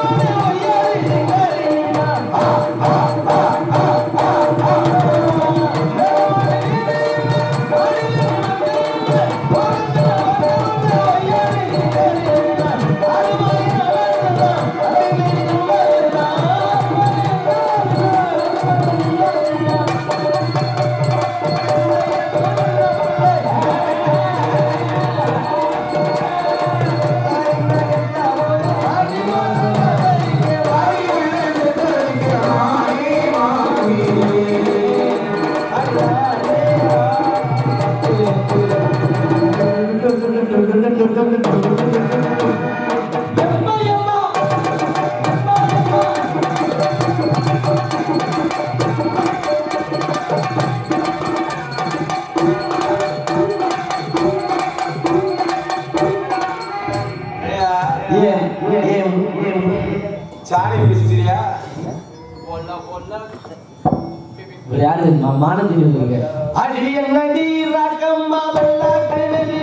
ஏன் ஏன் ஏன் சாணி பிடிச்சிட்டியா யாரு மானத்தில் இருந்திருக்க அடி என்னடி ரகம்மா வெள்ளா கண்ணடி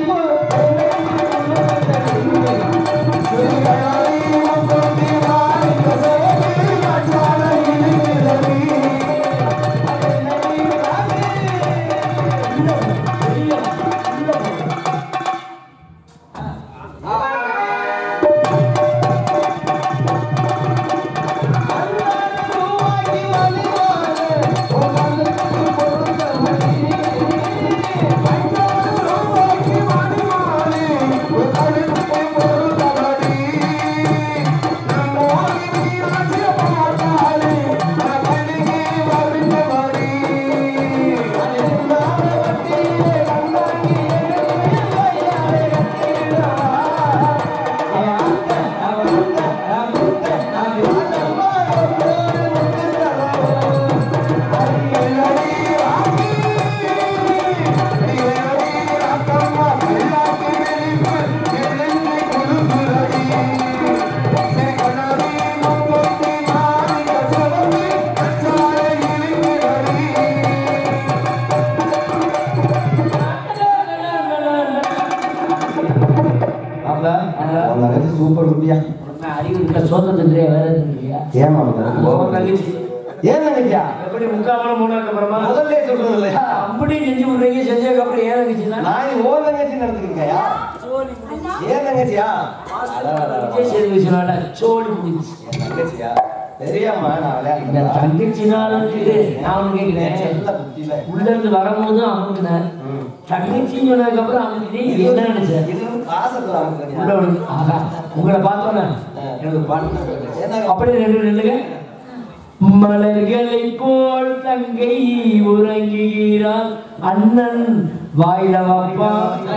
சூப்பர் குட்டியா அறிவு இருக்க சோத்த தின்றியா வேற தின்றியா ஏமா தங்கச்சி ஏன் நினைக்கியா எப்படி முக்காமல மூணாக்கு அப்புறமா முதல்ல சொல்றது இல்லையா அப்படி செஞ்சு விடுறீங்க செஞ்சதுக்கு அப்புறம் ஏன் தங்கச்சின்னா நான் இது ஓ தங்கச்சி நடத்துக்கியா ஏன் தங்கச்சியா விஜய் சேதுபதி சொன்னால சோடி முடிச்சு என் தங்கச்சியா தெரியாமா நான் இந்த விளையாடுறேன் தங்கச்சினாலும் இது நான் ஒண்ணு கேட்கிறேன் செல்ல புத்தியில உள்ள இருந்து வரும்போது அமுக்குனேன் ம். தங்கச்சின்னு சொன்னதுக்கு அப்புறம் அமுக்கிட்டே இது என்ன நினைச்சேன் இது பாசத்துல உள்ள அவங்க விடு. ஆஹா, உங்களை பார்த்தோன்னே எனக்கு பாட்டு ஏன்னா அப்படியே ரெண்டு நில்லுங்க மலர்களை போல் தங்கை உறங்குகிறான் அண்ணன் வாயில வாப்பா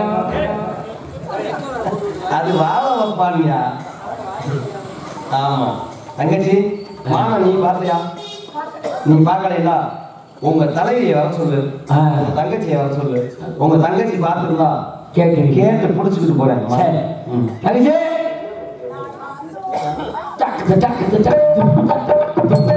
அது வாழ வைப்பானியா ஆமா தங்கச்சி மாமா நீ பார்த்தியா நீ பார்க்கலையா உங்க தலைவியை வர சொல்லு ஆ. உங்க தங்கச்சியை வர சொல்லு உங்க தங்கச்சி பார்த்துருந்தா கேட்குறீங்க கேட்டு புடிச்சுக்கிட்டு போறேன் சரி ம். தங்கச்சி டக்கு டக்கு டக்கு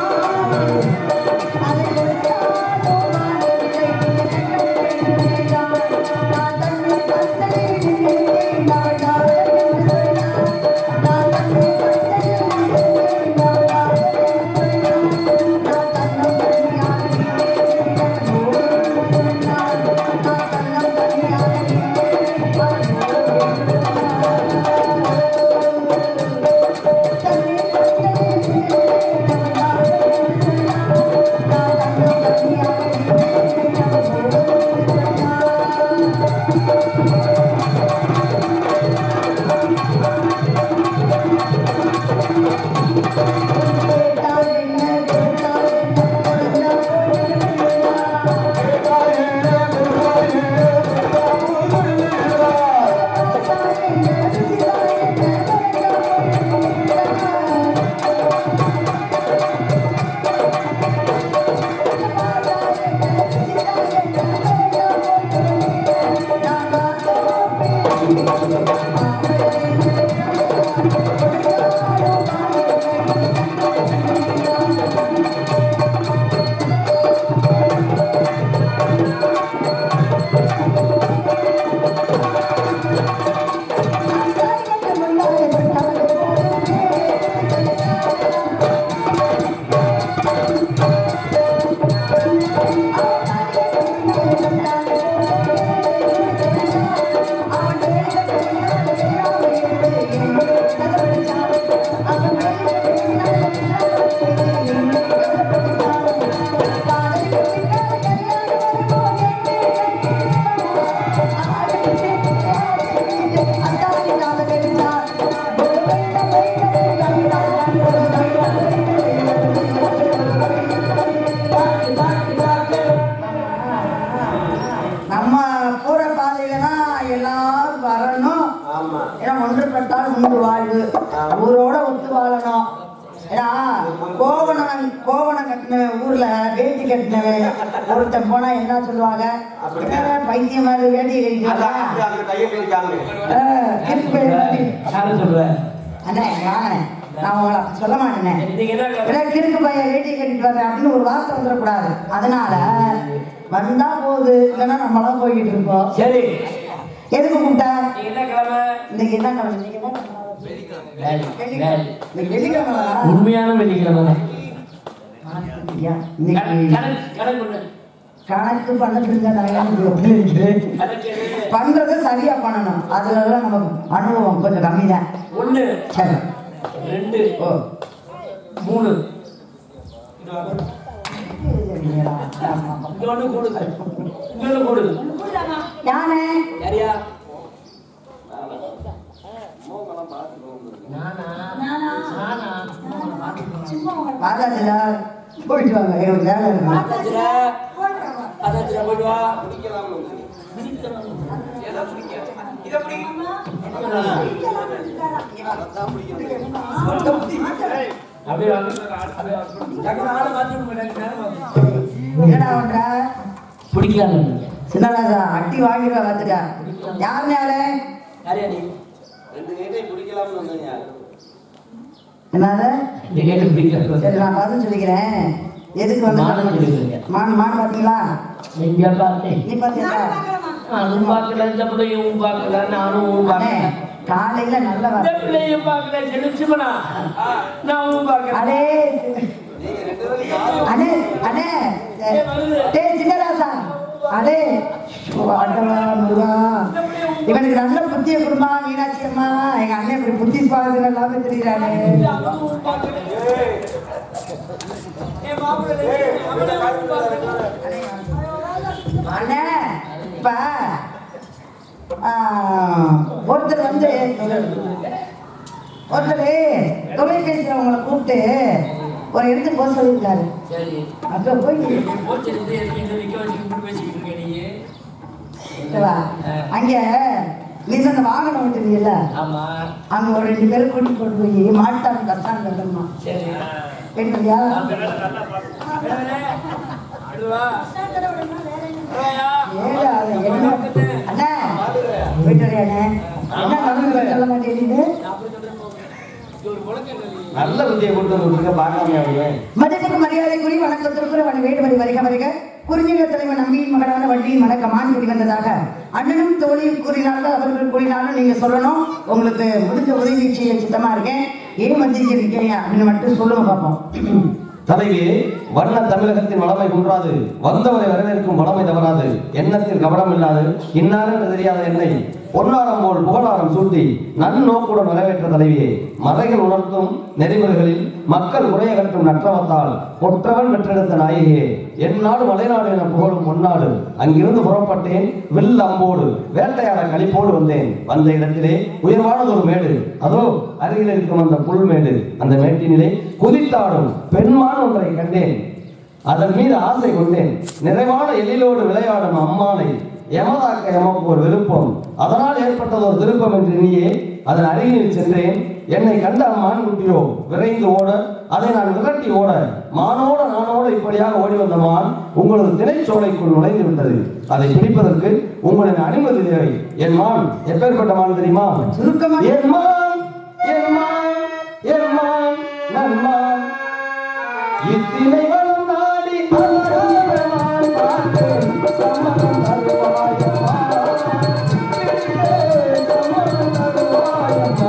Thank you. நம்ம போற பாதையில தான் எல்லாரும் வரணும் ஆமா ஏன்னா ஒன்றுபட்டால் மூன்று வாழ்வு ஊரோட ஒத்து வாழணும் ஏன்னா கோவணம் கோவணம் கட்டின ஊர்ல வேட்டி கட்டினவன் ஒருத்தன் போனா என்ன சொல்லுவாங்க என்னடா பைத்தியம் மாதிரி வேட்டி அதான் கட்டிட்டு அந்த கையை பிடிக்காம யாரும் சொல்றேன் அண்ணே வாங்கண்ணே நான் உங்களை அப்படி சொல்ல மாட்டேனே நீங்க என்ன ஏன்னா கிறுக்கு பையன் வேட்டி கட்டிட்டு வரேன் அப்படின்னு ஒரு வார்த்தை வந்துடக்கூடாது அதனால வந்தா போகுது இல்லைன்னா நம்மளாம் போய்கிட்டு இருப்போம் சரி எதுக்கு கூப்பிட்டா நீங்க என்ன கிழமை இன்னைக்கு என்ன கிழமை? இன்னைக்கு என்ன கிழமை? வேலை, வேலை. இன்னைக்கு வெள்ளிக்கிழமை உண்மையான வெள்ளிக்கிழமை ஐயா, இன்னைக்கு கணக்கு கணக்கு ஒண்ணு. கணக்கு பண்ணதுங்க நான் எப்படி இருக்கிறேன் கணக்கு எது? பண்றதை சரியா பண்ணணும் அதுலலாம் நமக்கு அனுபவம் கொஞ்சம் கம்மி தான் ஒண்ணு சரி ரெண்டு ஓ மூணு சரிங்களா? ஆமா. இங்க ஒண்ணு கூடு இங்க ஒண்ணு கூடு யானை யாரியா நானா நானா பாதாஜில போயிட்டு வாங்க எங்களுக்கு வேலை இருக்கு அதாச்சுல அதாச்சுல போயிட்டு வா அப்படியே வாங்க. அப்படியே வாங்க. டக்குனு ஆளை மாத்தி விடுங்க, டக்குனு நேரம் வாங்க. என்னடா பண்ற பிடிக்காது சின்னராஜா அட்டி வாங்கிடுவா பார்த்துட்டா யார் நேரே யாரையா நீ ரெண்டு கைட்டையும் பிடிக்கலாம்னு வந்தீங்க என்னது இந்த கேட்டு பிடிக்காது சரி நான் பதில் சொல்லிக்கிறேன் எதுக்கு வந்து மான் சொல்லிக்கிறீங்க. மான் மான் பாத்தீங்களா எங்க பார்த்தேன் நீ பாத்தீங்களா நானும் பார்க்கல இந்த பிள்ளையும் பார்க்கல நானும் அண்ணே பார்க்கல காலையில நல்ல இந்த வர பிள்ளையும் பார்க்கல செலுச்சுமனா நானும் பார்க்கல அடே அண்ணே அண்ணே டேய் சின்னராசா அடே ஓ, ஆண்டவா, முருகா. இவனுக்கு நல்ல புத்திய குடும்பா மீனாட்சி அம்மா எங்க அண்ணன் இப்படி புத்தி பாக்குற எல்லாமே தெரியுறானே அவனும் பார்க்கல என் மாப்பிள்ளை அவனும் பார்க்கல அண்ணே இப்ப ஆ, ஒருத்தர் வந்து ஒருத்தர் தொலைபேசியில் உங்களை கூப்பிட்டு ஒரு இடத்துக்கு போக சொல்லியிருக்காரு சரி அப்ப போய் போச்சு இருந்து எதுக்கு இந்த நிக்க வச்சு இப்படி பேசிக்கிட்டு இருக்க நீ ஓகேவா? அங்க நீ அந்த வாகனம் ஓட்டுவீங்கல்ல ஆமா அங்க ஒரு ரெண்டு பேரும் கூட்டிட்டு கொண்டு போய் மாட்டாங்க கஷ்டம் கட்டணுமா சரி கேட்கலையா ஏடா, அது என்ன அண்ணா போயிட்டு வரையாண்ணே என்ன நடந்து சொல்ல மாட்டேங்குது நல்ல புத்தியை கொடுத்து விட்டுருக்க பார்க்காம அவங்க மதிப்புக்கு மரியாதைக்குரிய வணக்கத்திற்கு வன் வேடுமதி வருக வருக குறிஞ்சிக தலைவர் நம்பியின் மகனான வண்டியின் வணக்கமான் கூடி வந்ததாக அண்ணனும் தோழியும் கூறினார்கள் அவர்கள் கூறினாலும் நீங்க சொல்லணும் உங்களுக்கு முடிஞ்ச உதவி செய்ய சித்தமா இருக்கேன் ஏன் வந்திருக்கீங்க அப்படின்னு மட்டும் சொல்லுங்க பார்ப்போம் தலைவி வண்ண தமிழகத்தின் வளமை குன்றாது வந்தவரை வரவேற்கும் வளமை தவறாது எண்ணத்தில் கவனம் இல்லாது இன்னார் என்று தெரியாத என்னை பொன்னாரம் போல் புகழாரம் சூட்டி நன்னோக்குடன் வரவேற்ற தலைவியே மறைகள் உணர்த்தும் நெறிமுறைகளில் மக்கள் உரைய கட்டும் நற்றவத்தால் கொற்றவன் பெற்றெடுத்த நாயகியே எந்நாடு மலைநாடு என புகழும் பொன்னாடு அங்கிருந்து புறப்பட்டேன் வில் அம்போடு வேட்டையாட களிப்போடு வந்தேன் வந்த இடத்திலே உயர்வானதொரு மேடு அதோ அருகில் இருக்கும் அந்த புல்மேடு அந்த மேட்டினிலே குதித்தாடும் பெண்மான் ஒன்றை கண்டேன் அதன் மீது ஆசை கொண்டேன் நிறைவான எழிலோடு விளையாடும் அம்மானை எமதாக்க எமக்கு ஒரு விருப்பம் அதனால் ஏற்பட்டது ஒரு திருப்பம் என்று நீயே அதன் அருகில் சென்றேன் என்னை கண்ட அம்மான் குட்டியோ விரைந்து ஓட அதை நான் விரட்டி ஓட மானோட நானோட இப்படியாக ஓடி வந்த மான் உங்களது திணைச்சோலைக்குள் நுழைந்து விட்டது அதை பிடிப்பதற்கு உங்களின் அனுமதி தேவை என் மான் எப்பேற்பட்ட மான் தெரியுமா சுருக்கமா என் மான் என் மான் என் மான் நன்மான் இத்தினை வளம் நாடி அழகான மான் பார்த்தேன் சம்மதம் தருவாயம்மா. சம்மதம் தருவாயம்மா.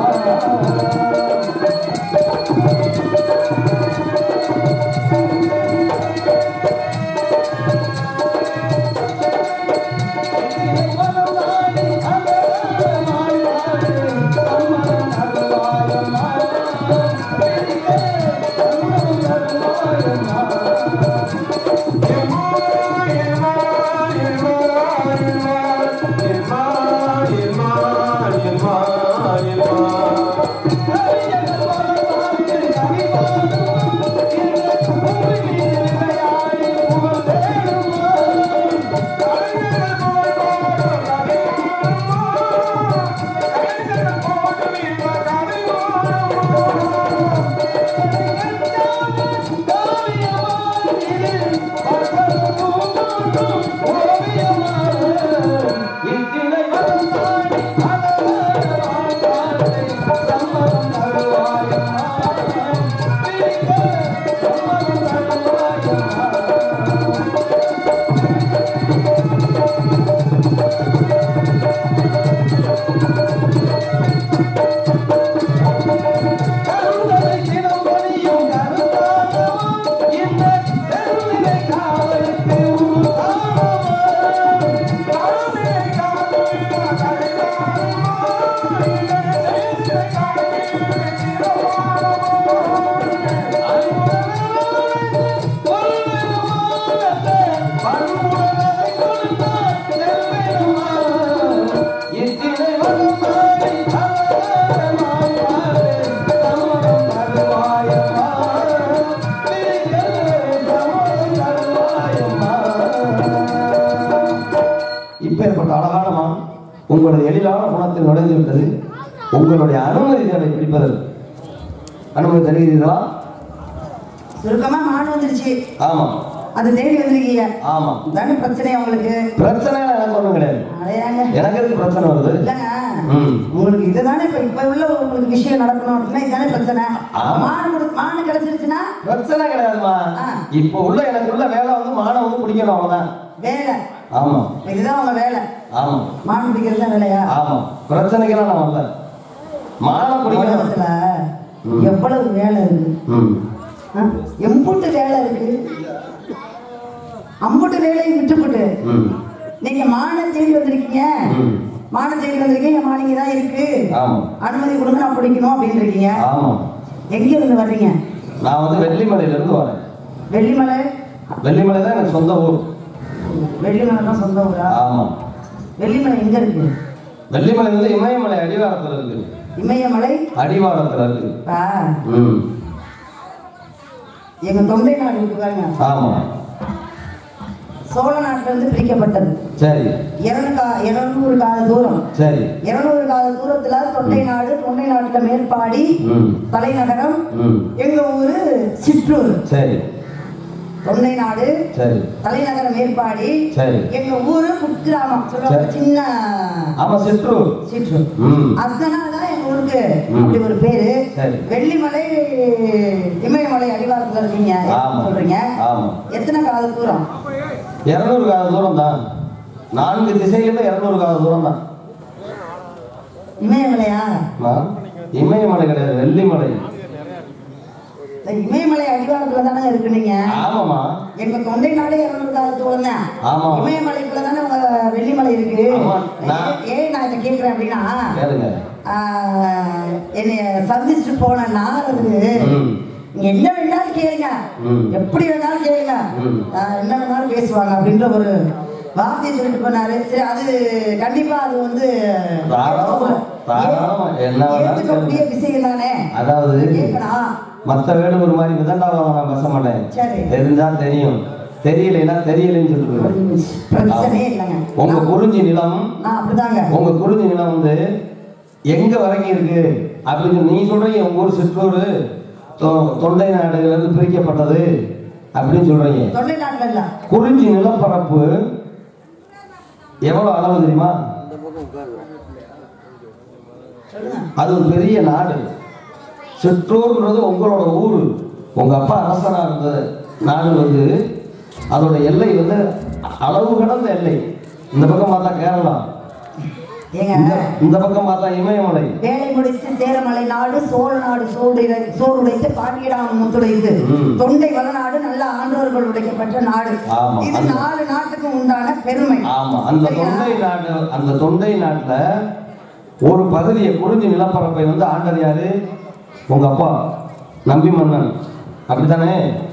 இப்பேற்பட்ட அழகான மான் உங்களுடைய எழிலான குணத்தில் நுழைந்து விட்டது உங்களுடைய அனுமதி அதை பிடிப்பதற்கு அனுமதி தருகிறீர்களா சுருக்கமா மான் வந்துருச்சு ஆமா அது தேடி வந்திருக்கீங்க ஆமா தானே பிரச்சனை உங்களுக்கு பிரச்சனை எனக்கு ஒண்ணும் கிடையாது அதையாங்க எனக்கு எதுக்கு பிரச்சனை வருது இல்லைங்க ம் உங்களுக்கு இதுதானே இப்ப இப்ப உள்ள உங்களுக்கு விஷயம் நடக்கணும் அப்படின்னா இதுதானே பிரச்சனை ஆமா. மான் கொடு- மான் கிடைச்சிருச்சுன்னா பிரச்சனை கிடையாதுமா ஆ. இப்போ உள்ள எனக்கு உள்ள வேலை வந்து மானை வந்து பிடிக்கணும் அவ்வளவுதான் வேலை ஆமா இதுதான் உங்க வேலை ஆமா மான் பிடிக்கிறது தான் வேலையா ஆமா பிரச்சனைக்கெல்லாம் நான் வரல மானை பிடிக்கணும் உலகத்துல ம். எவ்வளவு வேலை இருக்கு ம் ஆ? எம்புட்டு வேலை இருக்கு அம்புட்டு வேலையை விட்டுப்புட்டு ம் நீங்க மான தேடி வந்திருக்கீங்க ம் மான தேடி வந்திருக்கீங்க மானிங்க தான் இருக்கு ஆமா அனுமதி கொடுங்க நான் பிடிக்கணும் அப்படின்னு இருக்கீங்க ஆமா எங்க இருந்து வர்றீங்க நான் வந்து வெள்ளிமலையில இருந்து வரேன் வெள்ளிமலை வெள்ளிமலை தான் எனக்கு சொந்த ஊர் வெள்ளிமலை தான் சொந்த ஊரா ஆமா வெள்ளிமலை எங்க இருக்கு வெள்ளிமலை வந்து இமயமலை அடிவாரத்துல இருக்கு இமயமலை அடிவாரத்துல இருக்கு ஆ, ம் எங்க தொண்டை நாடு இருக்கு பாருங்க ஆமா சோழ நாட்டுல இருந்து பிரிக்கப்பட்டது சரி இருநூறு கா இருநூறு கால தூரம் சரி இருநூறு கால தூரத்துல தொண்டை நாடு தொண்டை நாட்டுல மேற்பாடி ம் தலைநகரம் ம் எங்க ஊரு சிற்றூர் சரி தொண்டை நாடு சரி தலைநகரம் மேற்பாடி சரி எங்க ஊரு குக்கிராமம் சொல்லுவாங்க சரி. சின்ன ஆமா சிற்றூர் சிற்றூர் ம் அதனாலதான் எங்க ஊருக்கு ம். அப்படி ஒரு பேரு சரி. வெள்ளிமலை இமயமலை அடிவாரத்துல இருக்கீங்க ஆமா. சொல்றீங்க ஆமா எத்தனை கால தூரம் இருநூறு கால தூரம் தான் நான்கு திசையிலுமே இருநூறு கால தூரம் தான் இமயமலையா இமயமலை கிடையாது வெள்ளிமலை இந்த இமயமலை அடிவாரத்துல தானே இருக்கு நீங்க ஆமாமா எங்க தொண்டை நாடே இருநூறு கால தூரம் தான் ஆமா. இமயமலைக்குள்ள தானே உங்க வெள்ளிமலை இருக்கு ஆமா. நான்- ஏன் ஏன் நான் இதை கேட்கிறேன் அப்படின்னா கேளுங்க ஆஹ், என்னைய சந்திச்சுட்டு போன நாரது ம். நீங்க என்ன வேணாலும் கேளுங்க ம். எப்படி வேணாலும் கேளுங்க ம். ஆஹ், என்ன வேணாலும் பேசுவாங்க அப்படின்ற ஒரு வார்த்தையை சொல்லிட்டு போனாரு சரி அது கண்டிப்பா அது வந்து தாராளமா, தாராளமா, என்ன வேணாலும் ஏத்துக்கக்கூடிய விஷயம் தானே அதாவது கேட்கணும் மத்த வேடு ஒரு மாதிரி விதண்டாவாதம் நான் பேச மாட்டேன் சரி. தெரிஞ்சா தெரியும் தெரியலைன்னா தெரியலைன்னு சொல்லிட்டு பிரச்சனையே இல்லைங்க உங்க குறிஞ்சி நிலம் நான் அப்படிதாங்க உங்க குறிஞ்சி நிலம் வந்து எங்க வரைக்கும் இருக்கு அப்படின்னு சொல்லி நீ சொல்றீங்க உங்க ஊர் சிற்றூர் தொ- தொண்டை நாடுகள் இருந்து பிரிக்கப்பட்டது அப்படின்னு சொல்றீங்க தொண்டை நாட்டுல இல்ல குறிஞ்சி நிலப்பரப்பு எவ்வளவு அளவு தெரியுமா சொல்லுங்க அது ஒரு பெரிய நாடு சிற்றூர்ன்றது உங்களோட ஊர் உங்க அப்பா அரசனா இருந்த நாடு வந்து அதோட எல்லை வந்து அளவு கடந்த எல்லை இந்த பக்கம் பார்த்தா கேரளா ஏங்க இந்த இந்த பக்கம் பார்த்தா இமயமலை வேலை முடித்து சேரமலை நாடு சோழ நாடு சோறுடை சோறுடைத்து பாண்டியடாம முத்துடைத்து ம். தொண்டை வளநாடு நல்ல ஆண்டோர்கள் உடைக்கப்பட்ட நாடு ஆமா. இது அந்த- நாலு நாட்டுக்கு உண்டான பெருமை ஆமா அந்த சரியா? தொண்டை நாடு அந்த தொண்டை நாட்டுல ஒரு பகுதியை குறிஞ்சி நிலப்பரப்பை வந்து ஆண்டது யாரு உங்க அப்பா நம்பி மன்னன் அப்படித்தானே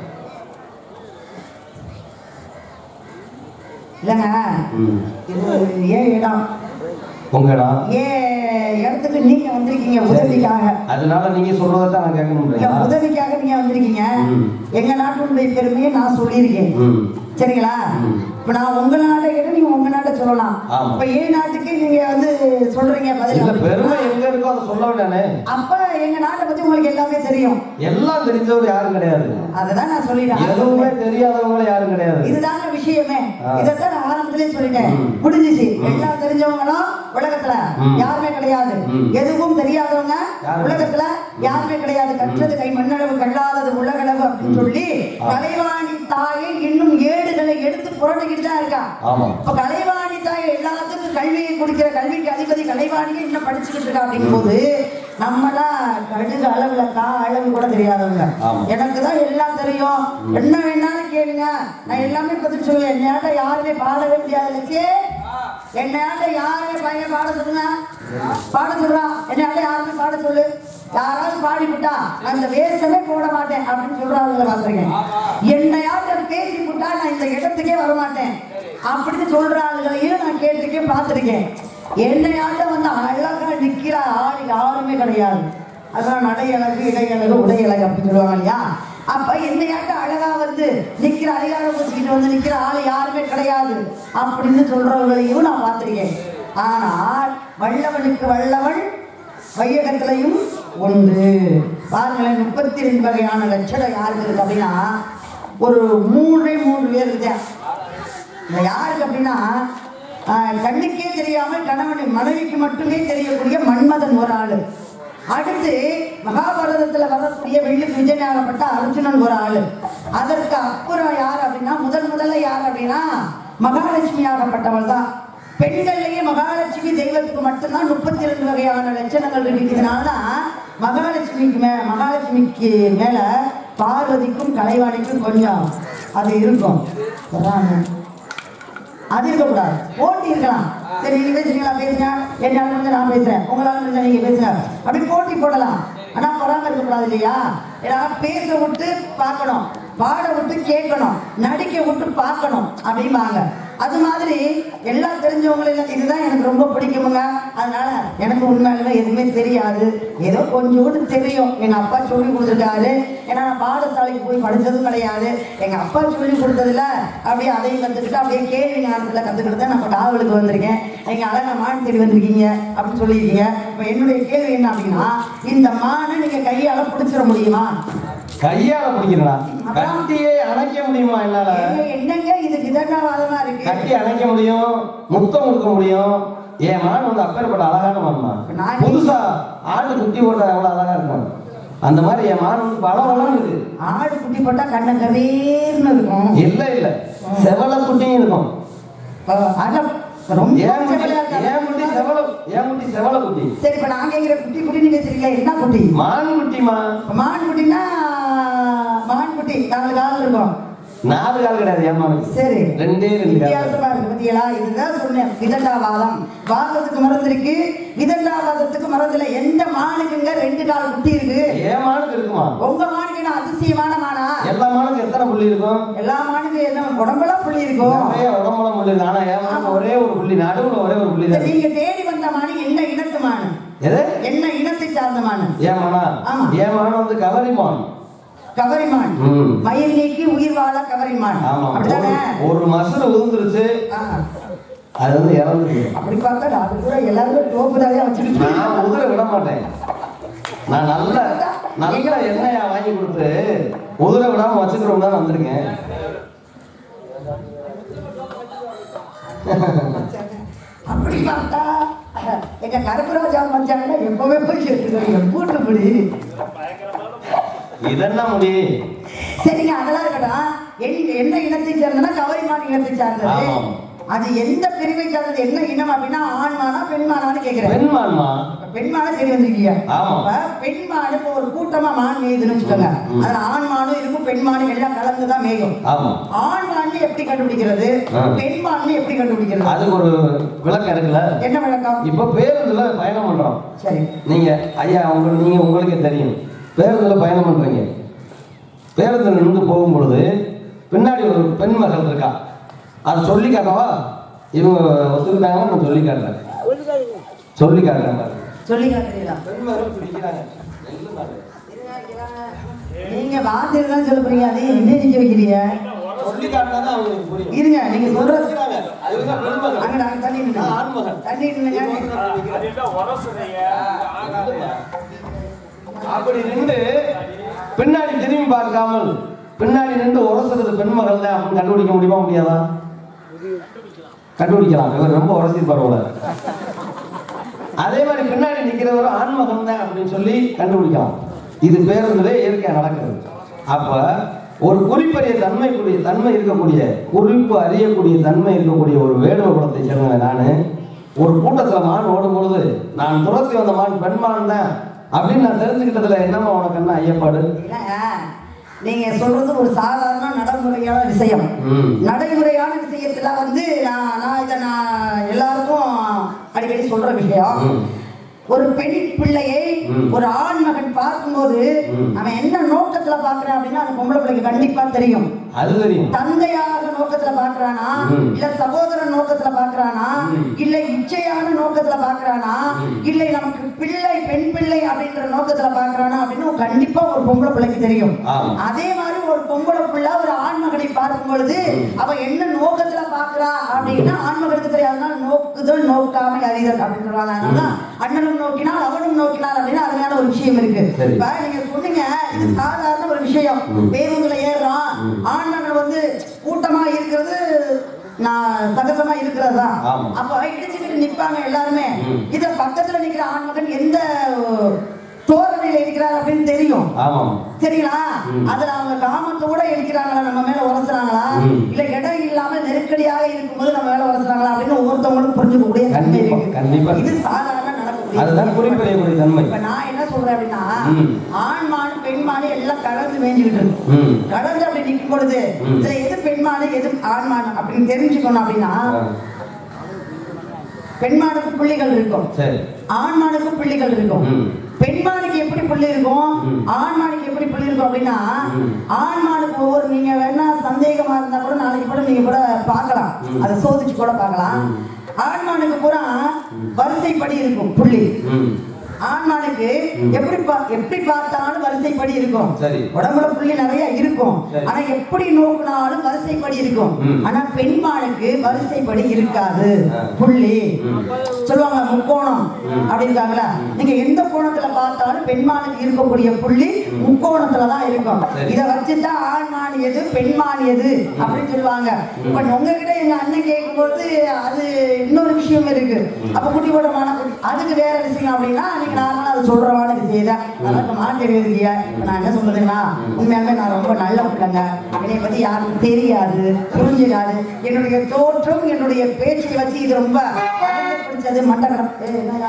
இல்லைங்க ம். இது ஏன் இடம் உங்க இடம் ஏன் இடத்துக்கு நீங்க வந்திருக்கீங்க உதவிக்காக அதனால நீங்க சொல்றதான் நான் இல்ல, கேட்கணும் உதவிக்காக நீங்க வந்திருக்கீங்க ம். எங்க நாட்டினுடைய பெருமையை நான் சொல்லியிருக்கேன் ம் சரிங்களா ம். இப்ப நான் உங்க நாட்டை கேட்டு நீங்க உங்க நாட்டை சொல்லலாம் ஆமா. இப்ப ஏன் நாட்டுக்கு நீங்க வந்து சொல்றீங்க இல்ல பதில் பெருமை எங்க இருக்கோ அதை சொல்ல வேண்டானே அப்ப எங்க நாட்டை பத்தி உங்களுக்கு எல்லாமே தெரியும் எல்லாம் தெரிஞ்சவர் யாரும் கிடையாது அததான் நான் சொல்லிட்டேன் எதுவுமே தெரியாதவங்களும் யாரும் கிடையாது இதுதாங்க விஷயமே ஆ. இதைத்தான் நான் ஆரம்பத்திலே சொல்லிட்டேன் ம். முடிஞ்சிச்சு எல்லாம் தெரிஞ்சவங்களும் உலகத்துல ம். யாருமே கிடையாது ம். எதுவும் தெரியாதவங்க யாரும் உலகத்துல யாருமே கிடையாது கற்றது கை மண்ணளவு கல்லாதது உலகளவு அப்படின்னு சொல்லி ஆ. கலைவாணி தாயை இன்னும் ஏடுகளை எடுத்து புரட்டிக்கிட்டு தான் இருக்கா ஆமா இப்ப கலைவாணி தாய் எல்லாத்துக்கும் கல்வியை கொடுக்கிற கல்விக்கு அதிபதி கலைவாணியை இன்னும் படிச்சுக்கிட்டு இருக்கா அப்படிங்கும் போது நம்மலாம் கடுகு அளவுல கா அளவு கூட தெரியாதவங்க ஆமா. எனக்கு தான் எல்லாம் தெரியும் என்ன வேணாலும் கேளுங்க நான் எல்லாமே பதில் சொல்லுவேன் என்னையாட்ட யாருமே பாடவே முடியாது லட்சியே என்னையாட்ட யாருமே பையன் பாட சொல்லுங்க பாட சொல்றான் என்னையாட்ட யாருமே பாட சொல்லு யாராவது பாடிவிட்டா நான் இந்த வேஷமே போட மாட்டேன் அப்படின்னு சொல்றாங்க பாத்துருக்கேன் என்னையாட்ட பேசி விட்டா நான் இந்த இடத்துக்கே வர மாட்டேன் அப்படின்னு சொல்ற ஆளுகளையும் நான் கேட்டிருக்கேன் பார்த்திருக்கேன் என்னையாட்ட வந்து அழகா நிக்கிற ஆள் யாருமே கிடையாது அதான் நடை அழகு இடை அழகு உடை அழகு அப்படின்னு சொல்லுவாங்க இல்லையா அப்ப என்னையாட்ட அழகா வந்து வந்து நிக்கிற அதிகாரம் வச்சுக்கிட்டு வந்து நிக்கிற ஆள் யாருமே கிடையாது அப்படின்னு சொல்றவங்களையும் நான் பார்த்திருக்கேன் ஆனால் வல்லவனுக்கு வல்லவன் வையகத்திலையும் உண்டு பாருங்களேன் முப்பத்தி ரெண்டு வகையான லட்சணம் யாருக்கு இருக்கு அப்படின்னா ஒரு மூன்றே மூன்று பேர் இருக்கு இந்த யாருக்கு அப்படின்னா ஆஹ், கண்ணுக்கே தெரியாமல் கணவன் மனைவிக்கு மட்டுமே தெரியக்கூடிய மன்மதன் ஒரு ஆளு அடுத்து மகாபாரதத்துல வரக்கூடிய வெள்ளிக்கு விஜயனாகப்பட்ட அர்ஜுனன் ஒரு ஆளு அதற்கு அப்புறம் யார் அப்படின்னா முதல் முதல்ல யார் அப்படின்னா மகாலட்சுமி ஆகப்பட்டவள் தான் பெண்கள்லயே மகாலட்சுமி தெய்வத்துக்கு மட்டும்தான் முப்பத்தி ரெண்டு வகையான லட்சணங்கள் இருக்கிறதுனால மகாலட்சுமிக்கு மே மகாலட்சுமிக்கு மேல பார்வதிக்கும் கலைவாணிக்கும் கொஞ்சம் அது இருக்கும் வர்றாங்க. அது இருக்கக்கூடாது போட்டி இருக்கலாம் சரி நீங்க பேசுறீங்களா பேசுங்க என்னால முடிஞ்ச நான் பேசுறேன் உங்களால முடிஞ்ச நீங்க பேசுங்க அப்படி போட்டி போடலாம் ஆனா பொறாம இருக்கக்கூடாது இல்லையா ஏன்னா பேச விட்டு பார்க்கணும் பாட விட்டு கேட்கணும் நடிக்க விட்டு பார்க்கணும் அப்படிம்பாங்க அது மாதிரி எல்லாம் தெரிஞ்சவங்களும் இதுதான் எனக்கு ரொம்ப பிடிக்குமுங்க அதனால எனக்கு உண்மையாலுமே எதுவுமே தெரியாது ஏதோ கொஞ்சோண்டு தெரியும் எங்க அப்பா சொல்லி கொடுத்துருக்காரு ஏன்னா நான் பாடசாலைக்கு போய் படிச்சதும் கிடையாது எங்க அப்பா சொல்லி கொடுத்ததுல அப்படியே அதையும் கத்துக்கிட்டு அப்படியே கேள்வி ஞானத்துல கத்துக்கிட்டு தான் நம்ம காவலுக்கு வந்திருக்கேன் நீங்க அழகா மான் தேடி வந்திருக்கீங்க அப்படின்னு சொல்லியிருக்கீங்க இப்போ என்னுடைய கேள்வி என்ன அப்படின்னா இந்த மானை நீங்க கையால பிடிச்சிட முடியுமா கையால பிடிக்கிறா கட்டியே அணைக்க முடியுமா என்னால ஏங்க, என்னங்க இது விதண்டாவாதமா இருக்கு கட்டி அணைக்க முடியும் முத்தம் கொடுக்க முடியும் என் மான் வந்து அப்பேற்பட்ட அழகான மான்மா நான் புதுசா ஆடு குட்டி போட்டா எவ்வளவு அழகா இருக்கும் அந்த மாதிரி என் மான் வந்து பல வளம் இருக்கு ஆடு குட்டி போட்டா கண்ண கரீர்னு இருக்கும் இல்ல இல்ல செவல குட்டியும் இருக்கும் அஹ், அதான் ரொம்ப ஏன் குட்டி செவலையா இருக்கா? ஏன் குட்டி செவல ஏன் குட்டி செவல குட்டி சரி இப்ப நான் கேக்குற குட்டி குட்டி நீங்க வச்சிருக்கீங்க என்ன குட்டி மான் குட்டிமா மான் குட்டினா மான் குட்டி நாலு கால் இருக்கும் நாலு கால் கிடையாது என் மானுக்கு சரி ரெண்டே ரெண்டு கால் வித்தியாசமா இருக்கு பத்தியலா இதுதான் சொன்னேன் விதண்டாவாதம் வாதத்துக்கு மருந்து இருக்கு விதண்டாவாதத்துக்கு மருந்து இல்ல எந்த மானுக்குங்க ரெண்டு கால் குட்டி இருக்கு என் மானுக்கு இருக்குமா உங்க மானுக்கு என்ன அதிசயமான மானா எல்லா மானுக்கு எத்தனை புள்ளி இருக்கும் எல்லா மானுக்கு என்ன உடம்பெல்லாம் புள்ளி இருக்கும் நிறைய உடம்புல புள்ளி இருக்கு ஆனா என் மானுக்கு ஒரே ஒரு புள்ளி நடுவுல ஒரே ஒரு புள்ளி தான் சரி, இருக்கு. நீங்க தேடி வந்த மானு என்ன இனத்து மானு எது என்ன இனத்தை சார்ந்த மானு ஏன் மானா ஆமா. என் மான் வந்து கவரிமான் கவரிமான் ம். மயில் நீக்கி உயிர் வாழ கவரிமான் ஆமா அப்படிதானே ஒரு- ஒரு மசுல உதிர்ந்துருச்சு ஆ, அது வந்து இறந்துருக்கு அப்படி பார்த்தா அது கூட எல்லாருமே டோப்பு தாயா வச்சுக்கிட்டு நான் உதிர விட மாட்டேன் நான் நல்ல நல்ல எண்ணெயா வாங்கி கொடுத்து உதிர விடாம வச்சுக்கிறோம் தான் வந்திருக்கேன் அப்படி பார்த்தா எங்க கருப்பராஜா மச்சாங்க எப்பவுமே போய் சேர்த்துக்கிறீங்க கூட்டுப்படி இதென்ன முடி சரிங்க அதெல்லாம் இருக்கட்டும் என்ன- என்ன இனத்தை சேர்ந்தனா கவரிமான் இனத்தை சார்ந்தது ஆமாம். அது எந்த பிரிவை சார்ந்தது என்ன இனம் அப்படின்னா ஆண்மானா பெண்மானான்னு கேக்குறேன் பெண்மான்மா பெண்மான சரி வந்திருக்கீங்க ஆமா. அப்ப பெண்மாடு இப்போ ஒரு கூட்டமா மான் மேயுதுன்னு வச்சுக்கோங்க ம். அதுல ஆண்மானும் இருக்கும் பெண்மானும் எல்லாம் கலந்துதான் மேயும் ஆமா ஆண்மான்னு எப்படி கண்டுபிடிக்கிறது ஆ. பெண்மான்னு எப்படி கண்டுபிடிக்கிறது அதுக்கு ஒரு விளக்கம் இருக்குல்ல என்ன விளக்கம் இப்ப பேருந்துல பயணம் பண்றோம் சரி நீங்க ஐயா உங்க நீங்க உங்களுக்கே தெரியும் பேருந்துல பயணம் பண்றீங்க பேருந்துல நின்று போகும் பொழுது பின்னாடி ஒரு பெண் மகள் இருக்கா அதை சொல்லி காட்டவா இவங்க ஒத்துக்கிட்டாங்கன்னா நான் சொல்லி காட்டுறேன் சொல்லி காட்டுறேன் பாரு. சொல்லி காட்டுறீங்களா பெண் மகள் பிடிக்கிறாங்க நீங்க வார்த்தையில தான் சொல்ல போறீங்க அதே என்ன நிக்க வைக்கிறீங்க சொல்லி காட்டினாதான் அவங்களுக்கு புரியும் இருங்க நீங்க சொல்றது சொல்றாங்க இவங்க பெண் மகள் அங்கடா அங்க தள்ளி நில்லுங்க. நான் ஆண்மகன். தள்ளி நில்லுங்க. அப்படி நின்று பின்னாடி திரும்பி பார்க்காமல் பின்னாடி நின்று உரசுறது பெண் மகள் தான் அப்படின்னு கண்டுபிடிக்க முடியுமா முடியாதா கண்டுபிடிக்கலாம் இவர் ரொம்ப உரசிருப்பார் போல அதே மாதிரி பின்னாடி நிக்கிறவர் ஆண்மகன் தான் அப்படின்னு சொல்லி கண்டுபிடிக்கலாம் இது பேருந்துலே இயற்கையா நடக்கிறது அப்ப ஒரு குறிப்பறிய தன்மை கூடிய தன்மை இருக்கக்கூடிய குறிப்பு அறியக்கூடிய தன்மை இருக்கக்கூடிய ஒரு வேடுவ குலத்தை சேர்ந்தவன் நானு ஒரு கூட்டத்துல மான் ஓடும் பொழுது நான் துரத்தி வந்த மான் பெண்மான் தான் அப்படின்னு நான் தெரிஞ்சுக்கிட்டதுல என்னம்மா உனக்கு என்ன ஐயப்பாடு இல்லைங்க, நீங்க சொல்றது ஒரு சாதாரண நடைமுறையான விஷயம் ம். நடைமுறையான விஷயத்துல வந்து நான் நான் இதை நான் எல்லாருக்கும் அடிக்கடி சொல்ற விஷயம் ம். ஒரு பெண் பிள்ளையை ம். ஒரு ஆண் மகன் பார்க்கும்போது ம். அவன் என்ன நோக்கத்துல பாக்குறான் அப்படின்னா அந்த பொம்பளை பிள்ளைக்கு கண்டிப்பா தெரியும் அது தெரியும் தந்தையாக நோக்கத்துல பாக்குறானா ம். இல்ல சகோதர நோக்கத்துல பாக்குறானா ம். இல்ல இச்சையான நோக்கத்துல பாக்குறானா ம். இல்லை நமக்கு பிள்ளை பெண் பிள்ளை அப்படின்ற நோக்கத்துல பாக்குறானா அப்படின்னு கண்டிப்பா ஒரு பொம்பளை பிள்ளைக்கு தெரியும் ஆமா. அதே மாதிரி ஒரு பொம்பளை புள்ள ஒரு ஆண்மகனை பார்க்கும் பொழுது அவ என்ன நோக்கத்துல பாக்குறா அப்படின்னா ஆண்மகனுக்கு தெரியாதுனால நோக்குதல் நோக்காம அறிதல் அப்படின்னு சொல்லுவாங்க அதனால அண்ணனும் நோக்கினால் அவனும் நோக்கினார் அப்படின்னு அருமையான ஒரு விஷயம் இருக்கு சரி. இப்ப நீங்க சொன்னீங்க இது சாதாரண ஒரு விஷயம் ம். பேருந்துல ஏறுறான் ம். ஆண்மகன் வந்து கூட்டமா இருக்கிறது நான் சகஜமா இருக்கிறது தான் ஆமா. அப்ப இடிச்சுக்கிட்டு நிப்பாங்க எல்லாருமே ம். இத பக்கத்துல நிக்கிற ஆண்மகன் எந்த தோரணையில இருக்கிறார் அப்படின்னு தெரியும் ஆமாம் சரிங்களா ம். அதுல அவங்க காமத்தை கூட எடுக்கிறாங்களா நம்ம மேல உரசுறாங்களா ம். இல்ல இடம் இல்லாம நெருக்கடியாக இருக்கும்போது நம்ம மேல உரசுறாங்களா அப்படின்னு ஒவ்வொருத்தவங்களுக்கும் புரிஞ்சுக்கக்கூடிய தன்மை கண்டிப்பா, இருக்கு கண்டிப்பா. இது சாதாரண நடக்கக்கூடிய அதுதான் விஷயம். குறிப்பிடக்கூடிய தன்மை இப்ப நான் என்ன சொல்றேன் அப்படின்னா ம். ஆண் மான் பெண் மான் எல்லாம் கலந்து மேய்ஞ்சுக்கிட்டு இருக்கு ம் கடந்து அப்படி நிற்கும் பொழுது ம். இதுல எது பெண்மானு எது ஆண்மான் அப்படின்னு தெரிஞ்சுக்கணும் அப்படின்னா ஆ, பெண்மானுக்கு புள்ளிகள் இருக்கும் சரி ஆண்மானுக்கு புள்ளிகள் இருக்கும் ம். பெண்மானுக்கு எப்படி புள்ளி இருக்கும் ம். ஆண்மானுக்கு எப்படி புள்ளி இருக்கும் அப்படின்னா ம். ஆண்மானுக்கு ஒவ்வொரு நீங்க வேணா சந்தேகமா இருந்தா கூட நாளைக்கு கூட நீங்க கூட பார்க்கலாம் ம். அதை சோதிச்சு கூட பார்க்கலாம் ம். ஆண்மானுக்கு பூரா வரிசைப்படி இருக்கும் புள்ளி ம் ஆண்மானுக்கு ம். எப்படி பா- எப்படி பார்த்தாலும் வரிசைப்படி இருக்கும் சரி. உடம்புல புள்ளி நிறைய இருக்கும் சரி. ஆனா எப்படி நோக்குனாலும் வரிசைப்படி இருக்கும் ம். ஆனா பெண்மானுக்கு வரிசைப்படி இருக்காது ஆ. புள்ளி ம். சொல்லுவாங்க முக்கோணம் ம். அப்படிங்காங்களா நீங்க எந்த கோணத்துல பார்த்தாலும் பெண்மானுக்கு இருக்கக்கூடிய புள்ளி முக்கோணத்துல தான் இருக்கும் சரி. இத வச்சுதான் ஆண்மான் எது பெண்மான் எது அப்படின்னு சொல்லுவாங்க இப்ப உங்ககிட்ட எங்க அண்ணன் கேட்கும்போது அது இன்னொரு விஷயம் இருக்கு அப்ப குட்டி போட குட்டி அதுக்கு வேற விஷயம் அப்படின்னா நீங்க நார்மலா அது சொல்றவான விஷயம் தான் அதற்கு மாற்றி எழுதிய நான் என்ன சொல்றதுன்னா உண்மையாலுமே நான் ரொம்ப நல்ல பிள்ளைங்க என்னை பத்தி யாருக்கும் தெரியாது புரிஞ்சுக்காது என்னுடைய தோற்றம் என்னுடைய பேச்சை வச்சு இது ரொம்ப அகந்தை பிடிச்சது மண்டகரம் ஏய், என்னடா?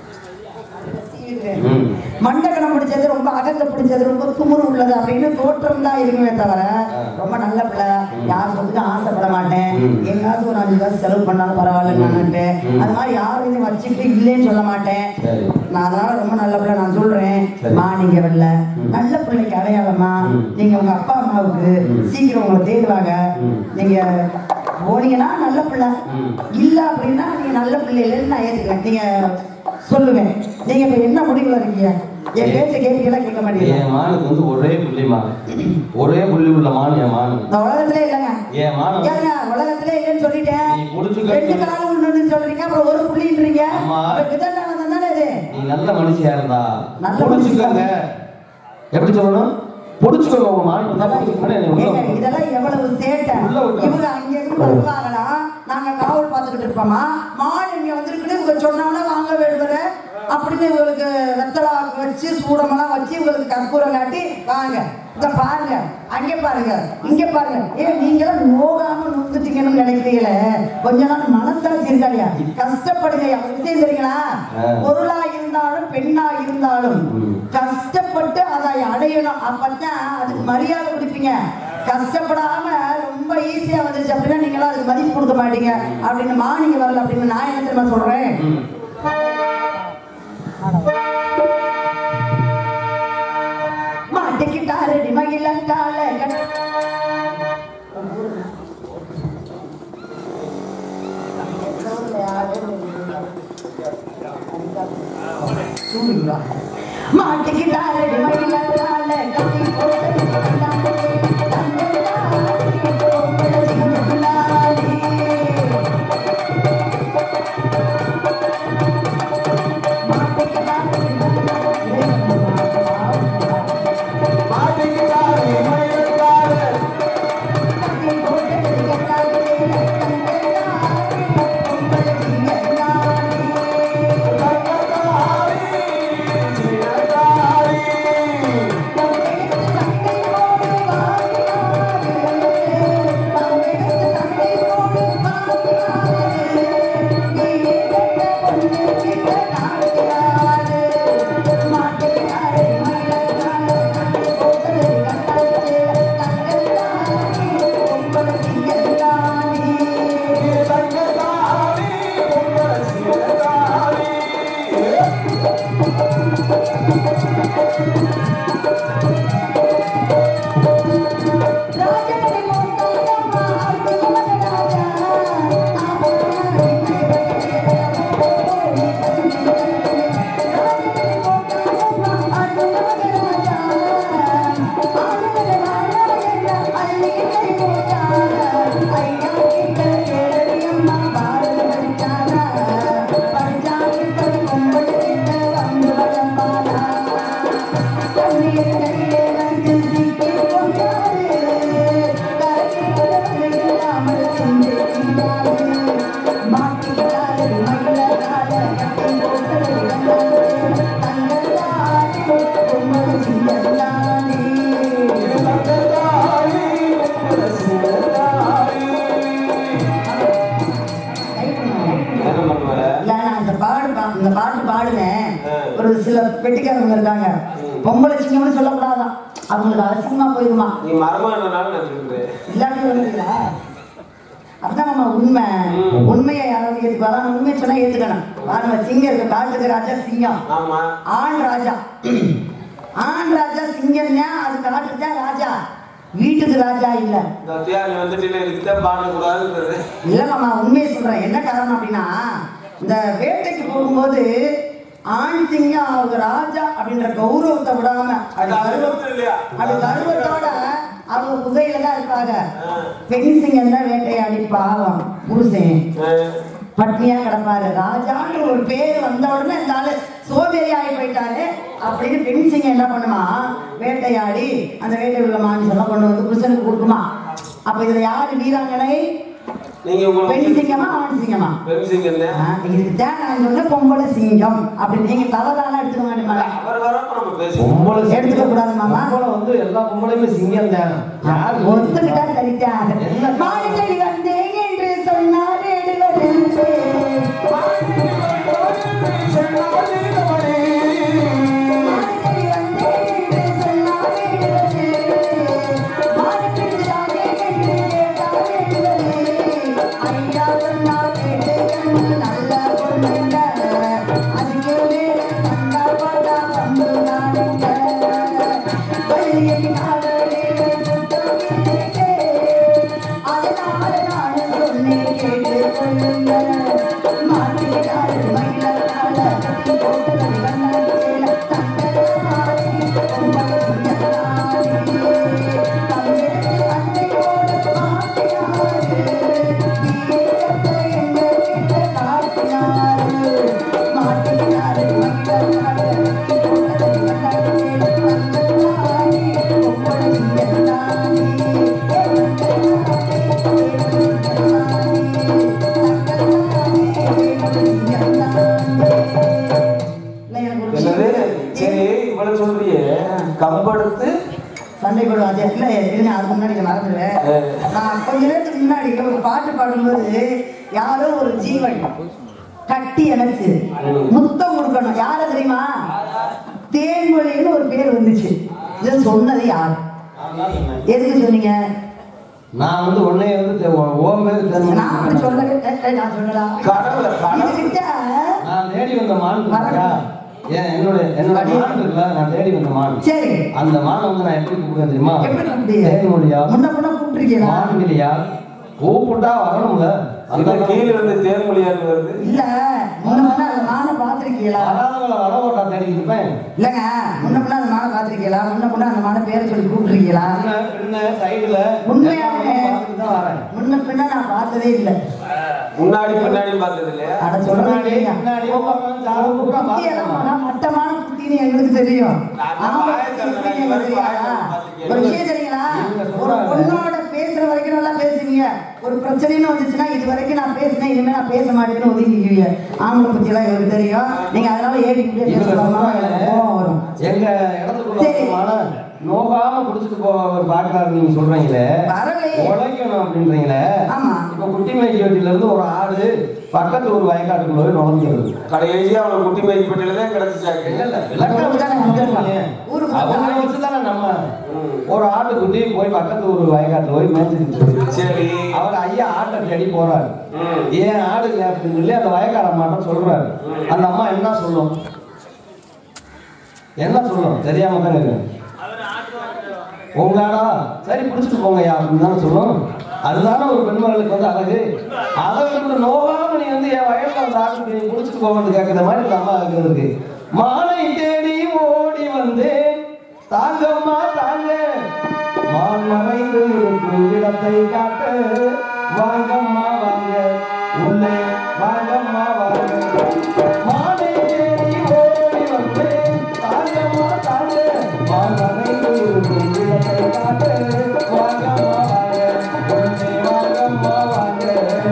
ம். மண்டகனம் பிடிச்சது ரொம்ப அகந்த பிடிச்சது ரொம்ப துமுறு உள்ளது அப்படின்னு தோற்றம் தான் இருக்குமே தவிர ரொம்ப நல்ல பிள்ளை யார் சொல்லுக்கு ஆசைப்பட மாட்டேன் ம். எங்காவது ஒரு அஞ்சு காசு செலவு பண்ணாலும் பரவாயில்ல நான்ட்டு ம். அது மாதிரி யாரும் இதையும் வச்சுக்கிட்டு இல்லைன்னு சொல்ல மாட்டேன் சரி நான் அதனால ரொம்ப நல்ல பிள்ளை நான் சொல்றேன் சரி. மா நீங்க வரல ம். நல்ல பிள்ளைக்கு அடையாளமா ம். நீங்க உங்க அப்பா அம்மாவுக்கு ம். சீக்கிரம் உங்களை தேடுவாங்க ம். நீங்க போனீங்கன்னா நல்ல பிள்ளை ம். இல்ல அப்படின்னா நீங்க நல்ல பிள்ளை இல்லைன்னு நான் ஏத்துக்கிறேன் நீங்க சொல்லுவேன் நீங்க இப்ப என்ன முடிவுல இருக்கீங்க என் பேச்ச கேட்பீங்களா கேட்க மாட்டீங்க என் மானுக்கு வந்து ஒரே புள்ளி மான் ஒரே புள்ளி உள்ள மான் என் மானு இந்த உலகத்திலே இல்லைங்க என் மானம் ஏங்க உலகத்திலே இல்லைன்னு சொல்லிட்டேன் நீ முடிச்சுக்க. ரெண்டு காலம் ஒண்ணுன்னு சொல்றீங்க அப்புறம் ஒரு புள்ளின்றீங்க ஆமா. அப்ப விதண்டானதம் தானே இது நீ நல்ல மனுஷியா இருந்தா நல்ல புடிச்சுக்கோங்க எப்படி சொல்லணும் புடிச்சுக்கோங்க உங்க மான் இருந்தா புடிச்சுக்கோங்க என்னை உள்ள ஏங்க, விட்டுரு. இதெல்லாம் எவ்வளவு சேட்டை உள்ள விட்டுரு. இவங்க அங்க இருந்து வருவாங்களா நாங்க காவல் பார்த்துக்கிட்டு இருப்போமா மாடு இங்க வந்திருக்குன்னு இவங்க சொன்னாங்கன்னா வாங்க வேடுவர அப்படின்னு இவங்களுக்கு வெத்தலா வச்சு சூடமெல்லாம் வச்சு இவங்களுக்கு கற்பூரம் காட்டி வாங்க இத பாருங்க அங்க பாருங்க இங்க பாருங்க ஏன் நீங்களும் நோகாம நுந்துட்டீங்கன்னு நினைக்கிறீங்களே கொஞ்ச நாள் மனசாட்சி இருக்காளியா கஷ்டப்படுங்க ஒரு விஷயம் தெரியுங்களா ஆ. பொருளா இருந்தாலும் பெண்ணா இருந்தாலும் ம். கஷ்டப்பட்டு அதை அடையணும் அப்பதான் அதுக்கு மரியாதை கொடுப்பீங்க கஷ்டப்படாம ரொம்ப ஈஸியா வந்துருச்சு அப்படின்னா நீங்களாம் அதுக்கு மதிப்பு கொடுக்க மாட்டீங்க அப்படின்னு மானிங்க வரல அப்படின்னு நான் என்ன தெரியுமா சொல்றேன் ம். மாட்டிக்கிட்டாரடி மகிழங்கால கண் மாட்டிக்கிட்டாரடி மகிழங்கால கட்டி போட்டது கொண்டாடி. தந்தையாரி பொம்பளை சிங்கமுன்னாடி. ஆ இந்த பாட்டு பாடுவேன் ஆ. ஒரு சில பெட்டிக்காரங்க இருக்காங்க பொம்பளை சிங்கம்னு சொல்லக்கூடாதான் அவங்களுக்கு அசிங்கமா போயிருமா நீ மரமானாலும் நான் சொல்றேன் இல்லாட்டி வந்துங்களா அதான் நம்ம உண்மை ம். உண்மையை யாராவது ஏற்றுக்கோ உண்மை சொன்னா ஏத்துக்கணும் பாருங்க சிங்கம் இருக்கு காட்டுக்கு ராஜா சிங்கம் ஆமா ஆண் ராஜா ஆண் ராஜா சிங்கம்னா அது காட்டுக்கு தான் ராஜா வீட்டுக்கு ராஜா இல்ல இந்த வத்தியா நீ வந்துட்டு இல்லை இதுக்கு தான் பாடக்கூடாதுன்றது இல்ல மாமா உண்மையை சொல்றேன் என்ன காரணம் அப்படின்னா இந்த வேட்டைக்கு போகும்போது ஆண் சிங்கம் அவங்க ராஜா அப்படின்ற கௌரவத்தை விடாம அது அது கர்வம் அனுபவம் இல்லையா அது கர்வத்தோட அவங்க புகையில தான் இருப்பாங்க ஆ. பெண் சிங்கம் தான் வேட்டையாடி பாவம் புருஷன் ஆ. பட்னியா கிடப்பாரு ராஜான்ற ஒரு பேர் வந்த உடனே இந்த ஆளு சோம்பேறி ஆகி போயிட்டாரு அப்படின்னு பெண் சிங்கம் என்ன பண்ணுமா வேட்டையாடி அந்த வேட்டையில் உள்ள மாமிசம் எல்லாம் கொண்டு வந்து புருஷனுக்கு கொடுக்குமா அப்ப இதுல யாரு வீராங்கனை நீங்க பெண் உங்களுக்கு சிங்கமா ஆண் சிங்கமா பெண் சிங்கம் ஆ, இதுக்கு தான் நான் சொன்ன பொம்பளை சிங்கம் அப்படி நீங்க தவறான எடுத்துக்க மாட்டேமா அவர் வரப்ப நம்ம பேசுவோம் பொம்பளை சிங்கம். எடுத்துக்க கூடாது மாமா. பொம்பளை வந்து எல்லா பொம்பளையுமே சிங்கம் தான் யார் ஒத்துக்கிட்டா சரிதான் என்ன? மாடுகளை வந்தேன் என்று சொன்னார் எடுவதென்று. மாடுகளை வந்தேன் என்று சொன்னார் எடுவதென்று. மாடுபிடித்தாரே என்று கேட்டார் எடுவதென்று. ஐயா சொன்னார் கேட்டுக்கணும் நல்ல பொண்ணுங்க. அதுக்கு மேல கண்டா பார்த்தா வந்து நாடுங்க. வழியை நாடலே சுத்தம் இல்லையே. அதனால நான் சொன்னேன் கேட்டுக்கொள்ளுங்க. மாட்டினாரு மயிலால கட்டி போட்டது வண்ணாச்சேல தங்களாரி பொம்பளை சிங்களாரி. தங்கத்து அன்னையோட மாட்டினாரு. வீரத்தை எங்க கிட்ட காட்டினாரு. மாட்டினாரு மயிலால கட்டி போட்டது வண்ணாச்சேல தங்களாரி பொம்பளை சிங்களாரி. என்னது சரி இவ்வளவு சொல்றியே கம்பெடுத்து சண்டை போடுவாங்க இல்ல இருங்க அதுக்கு முன்னாடி இதை மறந்துடுவேன் நான் கொஞ்ச நேரத்துக்கு முன்னாடி ஒரு பாட்டு பாடும்போது யாரோ ஒரு ஜீவன் கட்டி அணைச்சு முத்தம் கொடுக்கணும் யார தெரியுமா தேன்மொழின்னு ஒரு பேர் வந்துச்சு இதை சொன்னது யார் எதுக்கு சொன்னீங்க நான் வந்து உன்னைய வந்து தெ- உன் உன் பேரு நான் அப்படி தெரிஞ்சு சொல்லவே ஏ, ஏ, நான் சொல்லலாம் கடவுள கடவுள் இதுகிட்ட நான் தேடி வந்த மான் இருக்கா ஏன் என்னோட என்னோட மான் இருக்குல்ல நான் தேடி வந்த மான் சரி அந்த மானை வந்து நான் எப்படி கூப்பிடுவேன் தெரியுமா எப்படி கூப்பிட்டீங்க? தேன்மொழியா முன்ன முன்ன கூப்பிட்டுருக்கீங்களா மான்கிளியா கூப்பிட்டா வரணும்ல அந்த அந்த கீழே வந்து தேன்மொழியான்னு வருது இல்ல முன்ன முன்ன அந்த மானை பார்த்திருக்கீங்களா வராதவங்களை வர ஓட்டா தேடி இருப்பேன் இல்லங்க முன்ன முன்ன அந்த மானை பார்த்திருக்கீங்களா முன்ன முன்ன அந்த மானை பேரை சொல்லி கூப்பிட்டுருக்கீங்களா பின்ன பின்ன சைடுல உண்மையாவே? பார்த்துட்டு தான் வரேன் முன்ன பின்ன நான் பார்த்ததே இல்லை முன்னாடி பின்னாடி பார்த்தது இல்லையா அட சொல்றேன் முன்னாடி, கேளுங்க. பின்னாடி, உட்கார்ந்து சாரு பூரா புத்தி எல்லாம் பார்த்துக்கலாம். மகா மட்டமான புத்தின்னு எங்களுக்கு தெரியும் நான் ஆமா, வாயை திறந்தேன், புத்தி நீ எங்களுக்கு வாயை தெரியாதா? பார்த்துக்கீங்க. ஒரு விஷயம் தெரியுங்களா நீங்க ஒரு சொல்றாங்க. பொண்ணோட பேசுற வரைக்கும் நல்லா பேசுவீங்க ஒரு பிரச்சனைன்னு வந்துச்சுன்னா இது வரைக்கும் நான் பேசினேன் இனிமே நான் பேச மாட்டேன்னு ஒதுங்கிக்குவீங்க ஆம்பளை பத்தி எல்லாம் எங்களுக்கு தெரியும் நீங்க அதனால ஏடிக்கிட்டே இவங்க பேசலாமா சொன்னாங்க, கோவம் வரும் எங்க இடத்துக்குள்ள சரி. ஒரு மானை நோகாம குடிச்சிட்டு போக ஒரு பாக்குறாரு நீங்க சொல்றீங்களே வரலையே உழைக்கணும் அப்படின்றீங்களே ஆமா இப்ப குட்டி மேய்ச்சி வெட்டில இருந்து ஒரு ஆடு பக்கத்து ஒரு வயக்காட்டுக்குள்ள போய் நுழைஞ்சிருது கடைசியா அவனை குட்டி மேய்ப்பட்டியில தான் கிடைச்சிச்சாக்கு இல்ல இல்ல விளக்கம் ஊருக்கு தானே வந்திருக்கான். ஊருக்கு தான் அவங்கள வந்திருக்கான். வச்சுதானே நம்ம ம். ஒரு ஆட்டுக்குட்டி போய் பக்கத்து ஒரு வயக்காட்டுல போய் மேய்ச்சிட்டு இருக்கு. சரி அவர் ஐயா ஆட்டை தேடி போறாரு ம். ஏன் ஆடுங்க அப்படின்னு சொல்லி அந்த வயக்கார அம்மாட்ட சொல்றாரு அந்த அம்மா என்ன சொல்லும் என்ன சொல்லும் தெரியாம தான் இருக்கு உங்க ஆடா சரி பிடிச்சிட்டு போங்கய்யா அப்படின்னு தானே சொல்லும் அதுதானே ஒரு பெண்மகளுக்கு வந்து அழகு அதை விட்டு நோகாம நீ வந்து என் வயல்ல அந்த ஆட்டுக்கு நீ பிடிச்சிட்டு போகணும்னு கேட்கற மாதிரி இந்த அம்மா இருக்கிறதுக்கு மானை தேடி ஓடி வந்தேன் தாங்கம்மா தாங்க மான் மறைந்து இருக்கும் இடத்தை காட்டு வாங்கம்மா வாங்க உள்ளே வாங்கம்மா வாங்க மானை தேடி ஓடி வந்தேன் தாங்கம்மா தாங்க மான் மறைந்து இருக்கும் இடத்தை காட்டு வாங்கம்மா வாங்க உள்ளே வாங்கம்மா வாங்க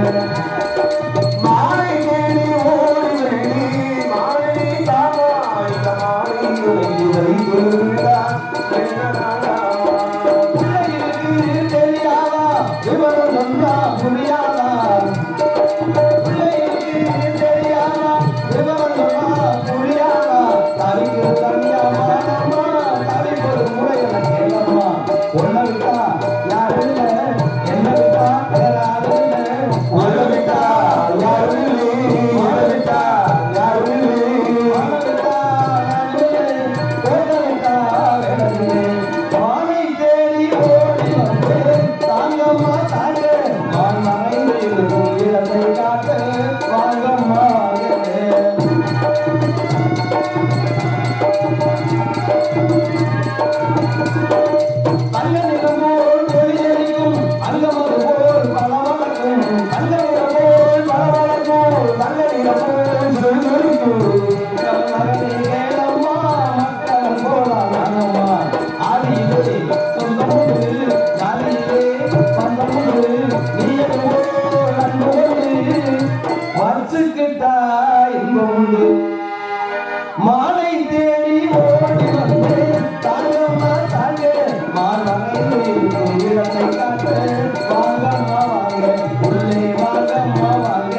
மாலை தேடி ஓடி வேணி மாலை தாமா இந்த மாலை உனக்கு வைத்துள்ளார் என்னடா பிள்ளைகளுக்கு தெரியாதா விவரம் சொன்னா புரியாதா பிள்ளைகளுக்கு இன்பம் உண்டு மாலை தேடி ஓடி வந்து தாங்கம்மா தாங்க மாநகை இடத்தை காட்ட வாங்கம்மா வாங்க உள்ளே வாங்கம்மா வாங்க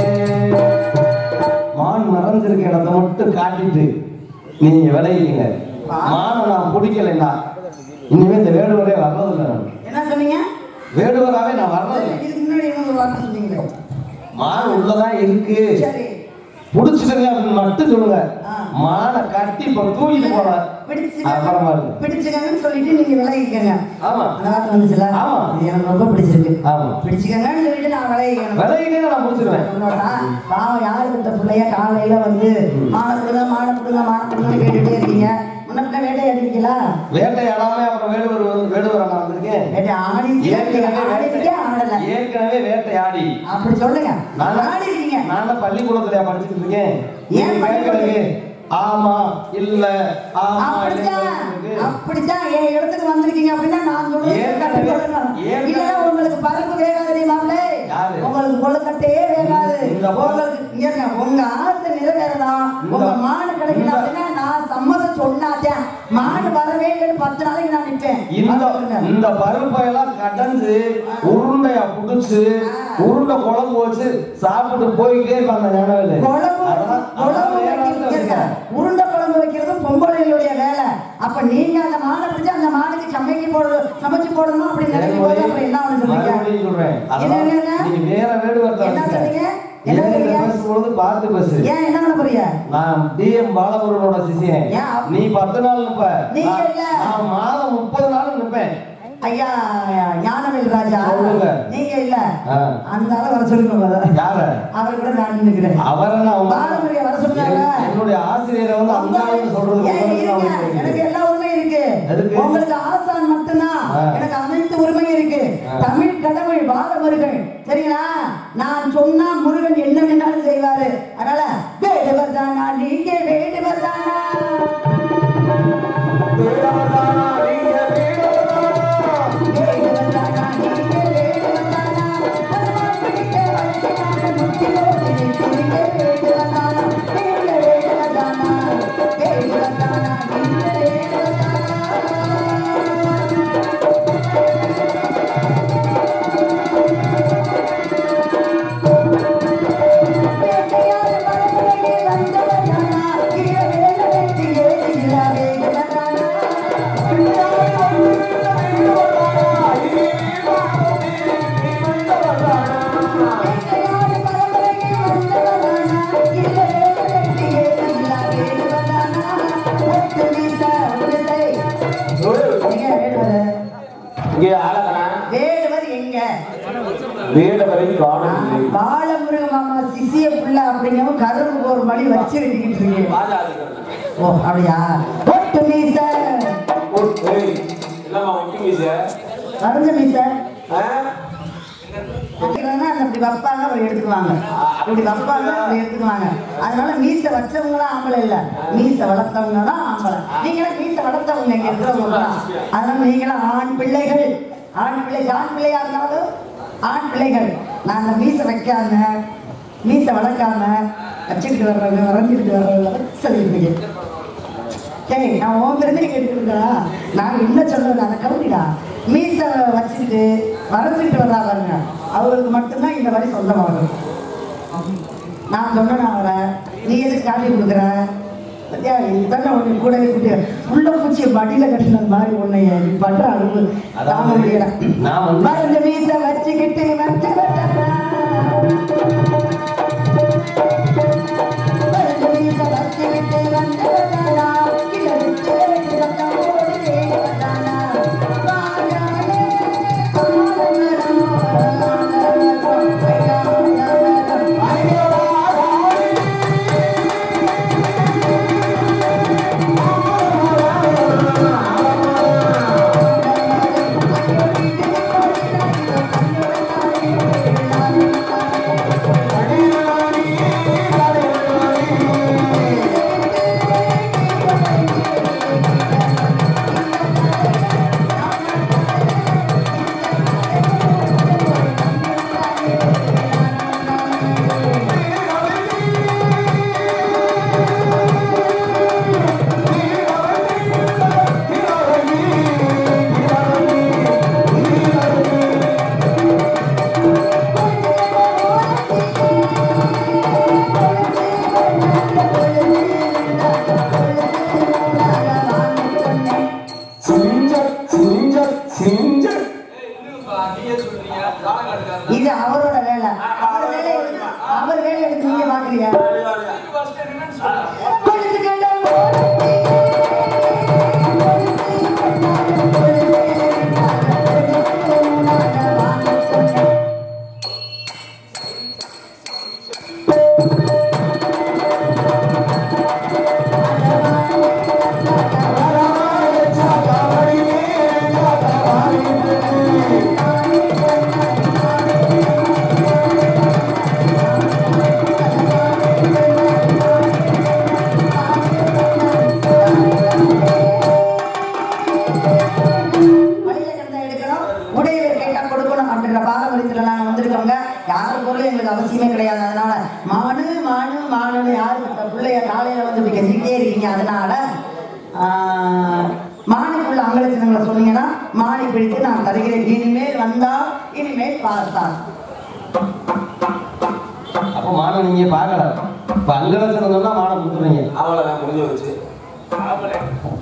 மான் மறந்திருக்க இடத்தை மட்டும் காட்டிட்டு நீங்க விளையிங்க மானை நான் பிடிக்கலைன்னா இனிமே இந்த வேடுவரே வர்றதில்லை நான் என்ன சொன்னீங்க வேடுவராவே நான் வர்றதில்லை இதுக்கு முன்னாடி என்ன ஒரு வார்த்தை சொன்னீங்களே மான் உள்ளதான் இருக்கு சரி புடிச்சுக்கங்க அப்படின்னு மட்டும் சொல்லுங்க ஆ. மானை கட்டி இப்ப தூக்கிட்டு போறேன் அப்புறமா பிடிச்சுக்கங்க இருக்கு. பிடிச்சுக்கங்கன்னு சொல்லிட்டு நீங்க விலகிக்கங்க ஆமா அந்த வார்த்தை வந்துச்சுல ஆமா. இது எனக்கு ரொம்ப பிடிச்சிருக்கு ஆமா பிடிச்சுக்கங்கன்னு சொல்லிட்டு நான் விலகிக்கணும் விலையிலே நான் முடிச்சிருவேன் சொன்னோம்னா, பாவம் யாரு பெற்ற பிள்ளைய காலையில வந்து மான கொடுங்க மான கொடுங்க மான கொடுங்கன்னு கேட்டுட்டே இருக்கீங்க முன்ன வேட்டையாடிருக்கீங்களா வேட்டையாடாம அப்புறம் வேடுவர் வந்து- வேடுவர் நான் வந்திருக்கேன் வேட்டை ஆடி ஏற்கனவே ஆடிருக்கே ஆடல வேட்டை- ஏற்கனவே வேட்டையாடி அப்படி சொல்லுங்க நான் ஆடி இருக்கீங்க நான் தான் பள்ளிக்கூடத்துல படிச்சுட்டு இருக்கேன் ஏன் நீங்க பள்ளிக்கூடத்துல? கேட்கறது, ஆமா இல்ல ஆமா அப்படித்தான் இல்லைன்னு அப்படித்தான் என் இடத்துக்கு வந்திருக்கீங்க அப்படின்னா நான் சொல்றது ஏற்கனவே- கரெக்டா சொல்லணும். ஏற்கனவே- இல்லைன்னா உங்களுக்கு பருப்பு வேகாது தெரியுமாங்களே யாரு? உங்களுக்கு கொழுக்கட்டையே வேகாது இந்த பா- உங்களுக்கு இங்க இருங்க, உங்க ஆசை நிறைவேறலாம் இந்த- உங்க மாடு கிடைக்கல இந்த- அப்படின்னா நான் சம்மதம் சொன்னாதான் மாடு வரவே இல்லைன்னு பத்து நாளைக்கு நான் நிற்பேன் இந்த பாத்துக்கோங்க. இந்த பருப்பை எல்லாம் கடந்து உருண்டையா புடிச்சு உருண்டை குழம்பு வச்சு சாப்பிட்டு போய்கிட்டே இருப்பாங்க ஞானவேலு குழம்பு அதெல்லாம் குழம்பு அதெல்லாம் வேற வைக்கிறது ஆட்கள் இருங்க. உருண்டை குழம்பு வைக்கிறது பொம்பளைகளுடைய வேலை அப்ப நீங்க அந்த மாடை பிடிச்சு அந்த மாடுக்கு சமைக்க போடணும் சமைச்சு போடணும் அப்படி நினைக்கும் போது அப்புறம் என்ன ஒண்ணு சொல்றீங்க மறுபடியும் சொல்றேன் என்ன, அதெல்லாம் என்ன? நீ வேற வேடு என்ன சொன்னீங்க? என்ன என்ன சொன்னீங்க? பேசும்பொழுது பார்த்து பேசு ஏன் என்ன பண்ண போறீங்க நான் டிஎம் பாலமுருகனோட சிஷியன் ஏன் அப்ப- நீ பத்து நாள் நிப்ப நீங்க நான்- இல்ல. நான் மாதம் முப்பது நாள் நிப்பேன் ஐயா ஞானவேல் ராஜா சொல்லுங்க. நீங்க இல்ல ஆ. அந்த ஆளை வர சொல்லுங்க முதல்ல. யார அவர் கூட நான் நின்னுக்கிறேன் அவரை நான் உங்க- பாலமுருகை வர சொன்னாங்க. என்- என்னுடைய ஆசிரியரை வந்து அந்த ஆளுன்னு சொல்றது ஏங்க, உங்களுக்கு இருங்க. நான் எனக்கு உங்களுக்கு எல்லா உரிமையும் இருக்கு எதுக்கு? உங்களுக்கு ஆசான் மட்டும்தான் ஆ. எனக்கு அனைத்து உரிமையும் இருக்கு ஆ. தமிழ் கடவுள் பாலமுருகன் சரிங்களா நான் சொன்னா முருகன் என்ன வேணாலும் செய்வாரு அதனால வேடுவர் தானா நீங்க வேடுவர் தானா வேடவர்தானா, நீங்க வேடவர்தானா? வேடுவர் தானா நீங்க வேடுவர் தானா பகவான் பிடிக்க வழிகாட்ட முத்தியோடு நிற்கிறீங்க வேடுவர் தானா நீங்க வேடுவர் தானா வேடுவர் தானா நீங்க வேடுவர் தானா வேட்டையாடு பரம்பரையே வந்தவனானா, கீழ வேல வெட்டி ஏறியில வேடுவனானா. வேட்டையாடு பரம்பரையே வந்தவனானா, கீழ வேல வெட்டி ஏறியில வேடுவனானா. ஒட்டு வீச உருளை. எங்க வேடுவர்? இங்கே ஆளக்கணா வேடுவர் எங்க வேடவரை காணவில்லை பாலமுருக மாமா சிசிய புள்ள அப்படிங்கவும் கரும்பு ஒரு மணி வச்சு வெட்டிக்கிட்டு இருக்கீங்க ஓ அப்படியா ஒட்டு மீச என்னம்மா ஒட்டி மீச வரைஞ்ச மீச ஆ? வைக்கிறதுனா அந்த அப்படி வைப்பாங்க அப்படி எடுத்துக்குவாங்க இப்படி வைப்பாங்க அப்படி எடுத்துக்குவாங்க அதனால மீச வச்சவங்களாம் ஆம்பளை இல்ல மீச வளர்த்தவங்க தான் ஆம்பளை நீங்களும் மீச வளர்த்தவங்க இங்க இருக்கிறவங்க தான் அதனால நீங்களும் ஆண் பிள்ளைகள் ஆண் பிள்ளை ஆண் பிள்ளையா இருந்தாலும் ஆண் பிள்ளைகள் நான் அந்த மீச வைக்காம மீச வளர்க்காம வச்சுக்கிட்டு வர்றவங்க வரைஞ்சிக்கிட்டு வர்றவங்க சொல்லியிருந்தீங்க டேய் நான் உன் பெருமையை கேட்டுக்கிட்டா நான் என்ன சொல்றது அதை கவுனிடா மீச வச்சுக்கிட்டு வரைஞ்சிட்டு வர்றா பாருங்க அவங்களுக்கு மட்டும்தான் இந்த வரி சொந்தமாகும் நான் சொன்னேன் அவரை நீ எதுக்கு காட்டி கொடுக்குற பத்தியா இதுதானே உன்னை கூடவே கூட்டிய உள்ள பூச்சியை மடியில கட்டினது மாதிரி உன்னை நீ பண்ற அளவு தாங்க முடியல நான் வந்து- மருந்து மீச வச்சுக்கிட்டு வச்ச வச்சா மருந்து மீச வச்சுக்கிட்டு வந்தவனா கிளறிச்சு வெட்டி சத்தம் போடு வேகவதானா வாயாலே ஆலமரம் ஆலமரம் ஐயாமரம் ஐயாமரம் பாக்கலையா ஃபர்ஸ்ட் என்னன்னு சொல்லுங்க கொலுசு கேட்டால் ஓரத்தி. கொலுசு கேட்டால் வாங்க சொன்னேன். வழியில கிடந்தா எடுக்கணும் உடையவர் கேட்டா கொடுக்கணும் அப்படின்ற பாரம்பரியத்துல நாங்க வந்திருக்கோங்க யாரு பொருளும் எங்களுக்கு அவசியமே கிடையாது அதனால மானு மானு மானுன்னு யாரு இந்த பிள்ளைய காலையில வந்து இப்படி கெஞ்சிக்கிட்டே இருக்கீங்க அதனால ஆஹ், மானுக்குள்ள அங்கலட்சணங்களை சொன்னீங்கன்னா மானை பிடித்து நான் தருகிறேன் இனிமேல் வந்தா இனிமேல் பார்த்தான் அப்போ மானம் நீங்க பார்க்கல இப்ப அங்கலட்சணம் சொன்னா மானம் கொடுத்துருவீங்க அவ்வளவுதான் முடிஞ்சு வச்சு ஆவலே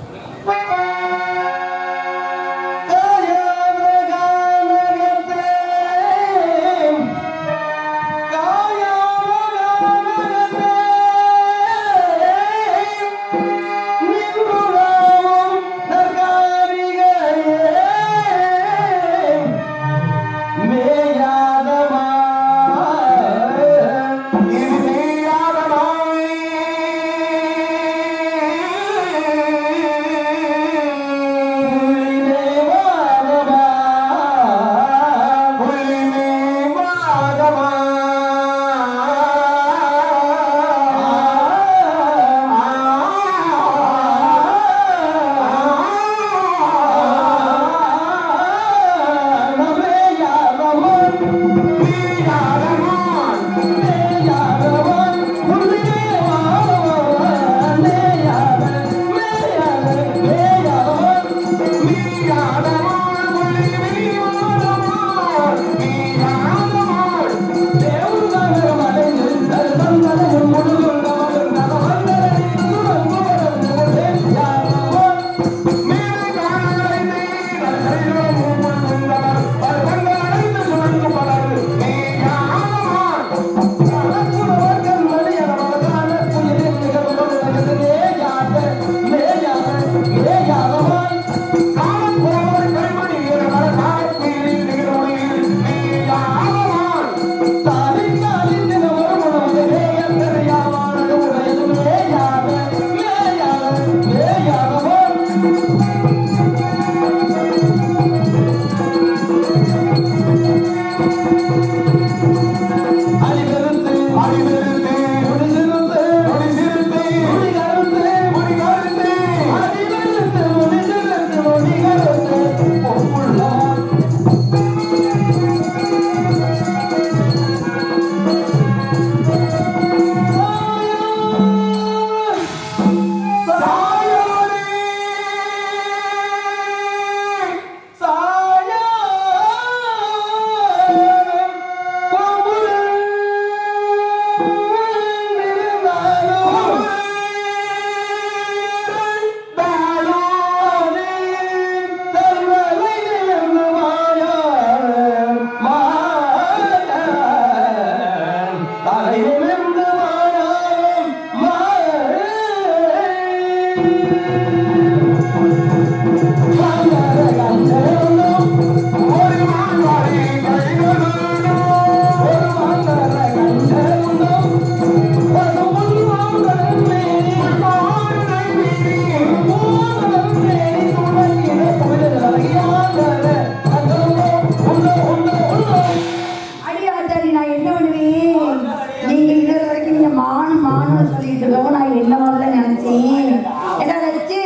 அடியாத்தாடி நான் என்ன பண்ணுவேன் நீங்க இன்னொரு வரைக்கும் நீங்க மானு மானு சொல்லிட்டு இருக்கவும் நான் என்ன வரல நினைச்சேன் என்ன வச்சு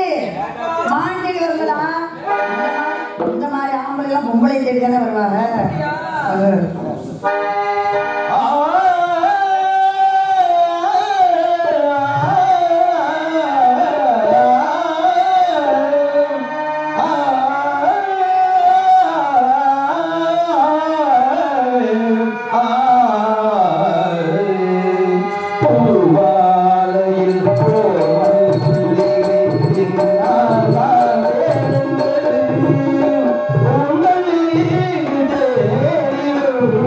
மான் தேடி வருங்களா இந்த மாதிரி ஆம்பளை எல்லாம் பொம்பளை தேடி தானே வருவாங்க பூவாலையில்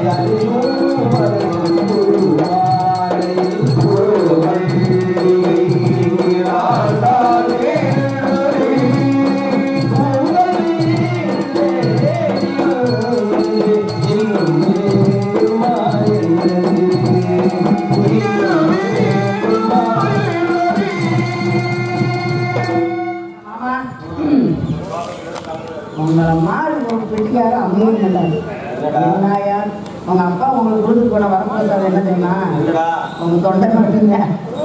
ஆமா உங்களை மாடு ஒரு பெட்டிக்கார அம்மையும் பண்ணாரு என்னையா உங்க அப்பா உங்களுக்கு கொடுத்து போன வரப்பிரசாதம் என்ன தெரியுமா உங்க தொண்டை மட்டுங்க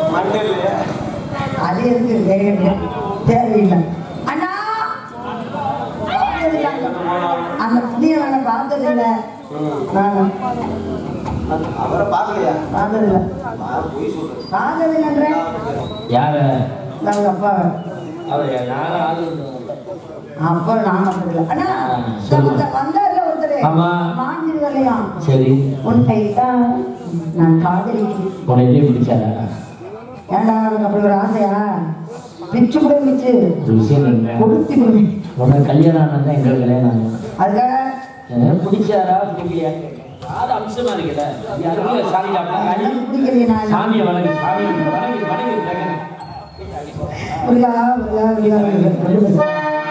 அது எதுக்கு தேவையில்லை தேவையில்லை அண்ணா பார்த்ததில்லை. அந்த புண்ணிய வேலை பார்த்ததில்லை நான் அவரை பார்க்கலையா பார்த்ததில்லை பார்த்ததில்லைன்றேன் யார உங்க அப்பா அவர் யாரும் ஆளு அப்போ நான் பார்த்ததில்லை அண்ணா சொல்லுங்க. இந்த வந்தார்ல ஒருத்தர் ஆமா. மாஞ்சிருவல்லையா சரி உன்னை தான் நான் காதலிக்கிறேன் உடனே பிடிச்சாரா ஏன்டா உனக்கு அப்படி ஒரு ஆசையா பிச்சு கூட மிச்சு ஒரு விஷயம் என்ன கொடுத்து கொடு. உனக்கு கல்யாணம் ஆனால் தான் எங்களுக்கு கல்யாணம் ஆகும் அதுக்காக அஹ் பிடிச்சாரா பிடிக்கலையா அது அம்சமா இருக்குல்ல யாருக்கும் சாமி சாப்பிட்டா எனக்கு பிடிக்கலையே நான் சாமியை வணங்கி சாமி வணங்கி வணங்கி டக்குனு. முருகா முருகா முருகா முருகா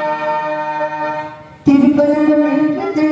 திருப்பரங்கம் என்றது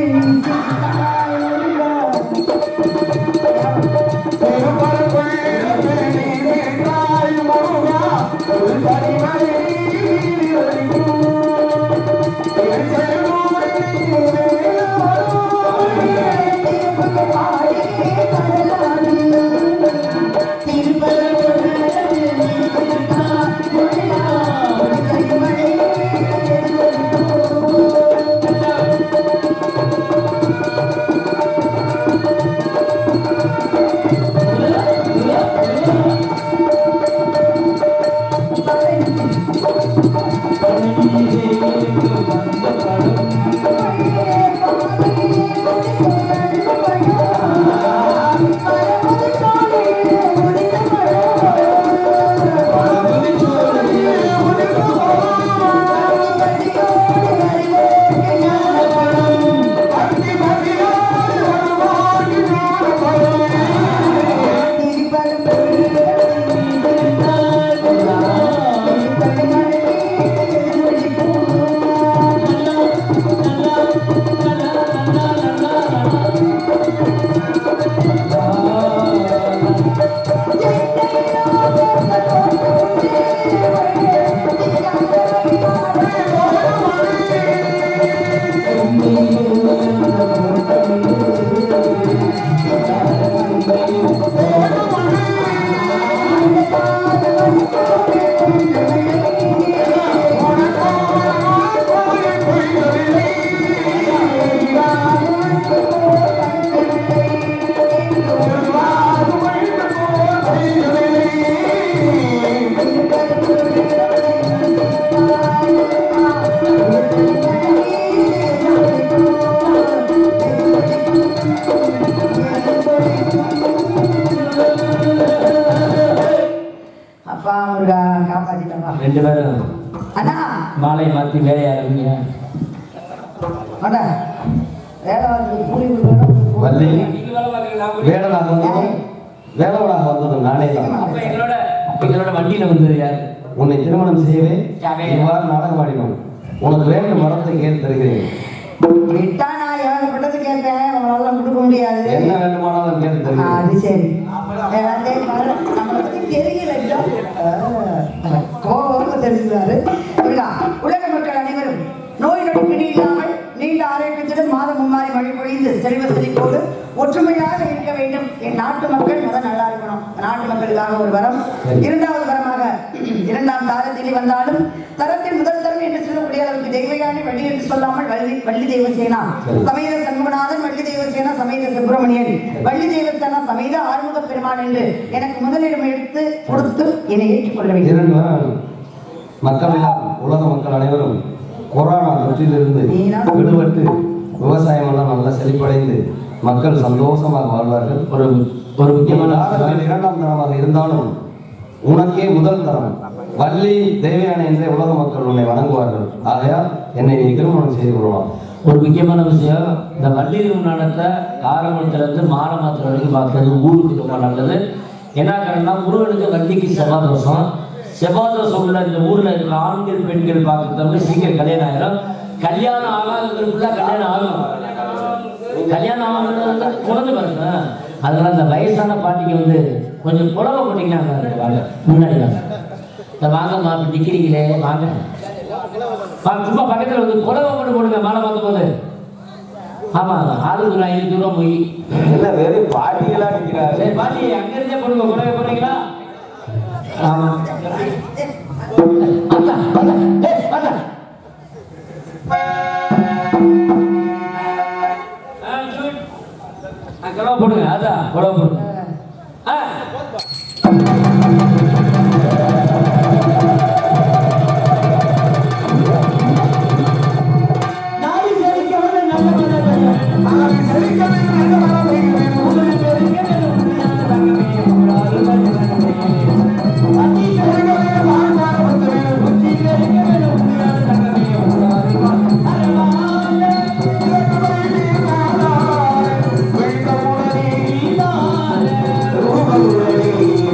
அப்பா முருகா காப்பாத்திட்டப்பா ரெண்டு பேரும் அண்ணா மாலை மாற்றி வேலையா இருக்கீங்க அண்ணா வேலை வந்து கூலி கொடுக்கணும் வள்ளி நீங்க வேலை பார்க்குறீங்க நான் வேடனாக வந்ததும் வேலவனாக வந்ததும் நானே தான் அப்ப எங்களோட எங்களோட வண்டியில வந்தது யார் உன்னை திருமணம் செய்யவே யாவே? இவ்வாறு நாடகம் ஆடினோம் உனக்கு வேண்டும் வரத்தை கேட்டு தருகிறேன் விட்டா நான் ஏகப்பட்டது கேட்பேன் உங்களால கொடுக்க முடியாது என்ன வேண்டுமானாலும் கேட்டு ஆ, தருகிறேன் அது சரி எல்லாத்தையும் பாரு நம்மளை பத்தி தெரியல இல்ல? ஆ, கோபம் தெரிஞ்சுக்கிறாரு புரியுதா? உலக மக்கள் அனைவரும் நோய் நொடி பிடி இல்லாமல் நீண்ட ஆரோக்கியத்துடன் மாதம் மும்மாறி மழை பொழிந்து செல்வ செழிப்போடு ஒற்றுமையாக இருக்க வேண்டும் என் நாட்டு மக்கள் முதல் நல்லா இருக்கணும் நாட்டு மக்களுக்காக ஒரு வரம் இரண்டாவது வரமாக இரண்டாம் தாரத்தில் வந்தாலும் தரத்தின் முதல் தரம் என்று சொல்லக்கூடிய அளவுக்கு தெய்வயானி வள்ளி என்று சொல்லாமல் வள்ளி வள்ளி தெய்வசேனா சமேத சண்முகநாதன் வள்ளி தெய்வசேனா சமேத சுப்பிரமணியன் வள்ளி தெய்வசேனா சமேத ஆறுமுக பெருமான் என்று எனக்கு முதலிடம் எடுத்து கொடுத்து என்னை ஏற்றுக்கொள்ள வேண்டும் இரண்டு பேரும் மக்கள் எல்லாம் உலக மக்கள் அனைவரும் கொரோனா தொற்றிலிருந்து விடுபட்டு விவசாயம் எல்லாம் நல்லா செழிப்படைந்து மக்கள் சந்தோஷமாக வாழ்வார்கள் ஒரு ஒரு முக்கியமான தாரங்கள் இரண்டாம் தரமாக இருந்தாலும் உனக்கே முதல் தரம் வள்ளி தேவையான என்றே உலக மக்கள் உன்னை வணங்குவார்கள் ஆகையால் என்னை நீ திருமணம் செய்து கொள்ளலாம் ஒரு முக்கியமான விஷயம் இந்த வள்ளி திருநாளத்தை ஆரம்பத்திலேருந்து மாரமாத்திர வரைக்கும் பார்க்கறது ஊருக்கு ரொம்ப நல்லது என்ன காரணம்னா முருகனுக்கு வள்ளிக்கு செவ்வாதோஷம் செவ்வாதோஷம் உள்ள இந்த ஊரில் இருக்கிற ஆண்கள் பெண்கள் பார்க்கறவங்க சீக்கிரம் கல்யாணம் ஆயிரும் கல்யாணம் ஆகாதவங்களுக்குள்ள கல்யாணம் ஆகும் கல்யாணம் ஆகுறது குழந்தை பாருங்க அதனால இந்த வயசான பாட்டிக்கு வந்து கொஞ்சம் புடவை போட்டிங்கன்னா நல்லா இருக்கும் வாங்க முன்னாடி வாங்க இந்த வாங்கம்மா அப்படி நிற்கிறீங்களே வாங்க வாங்க, சும்மா பக்கத்தில் வந்து புடவை மட்டும் போடுங்க மாலை பார்க்கும் போது ஆமாம் ஆளுக்கு ஒரு ஐநூறு ரூபா மொய் என்ன வெறும் பாட்டிகளா நிக்கிறாரு சரி பாட்டி அங்கிருந்தே போடுங்க புடவை போடுறீங்களா ஆமாம் அத்தா அத்தா ஏய் அத்தா ஆ, good. ஆ, புடவை போடுங்க அதான் புடவை போடுங்க ஆ நாடி செழிக்க வந்து நல்ல மழை பெய்யும். நாடி செழிக்க வந்து நல்ல மழை பெய்யும். உங்களை பெருக்க வேண்டும் உண்மையான தங்கமே, உங்களால் மழை பெய்யும். அத்தி செழிக்க வேண்டும் வாழ்வார வந்து வேண்டும். புத்தி செழிக்க வேண்டும் உண்மையான தங்கமே, உங்களால் மழை அறவாழ இறக்குமதி நீராடாய். வெள்ளமுடனே நீராட. ரூபமுடனே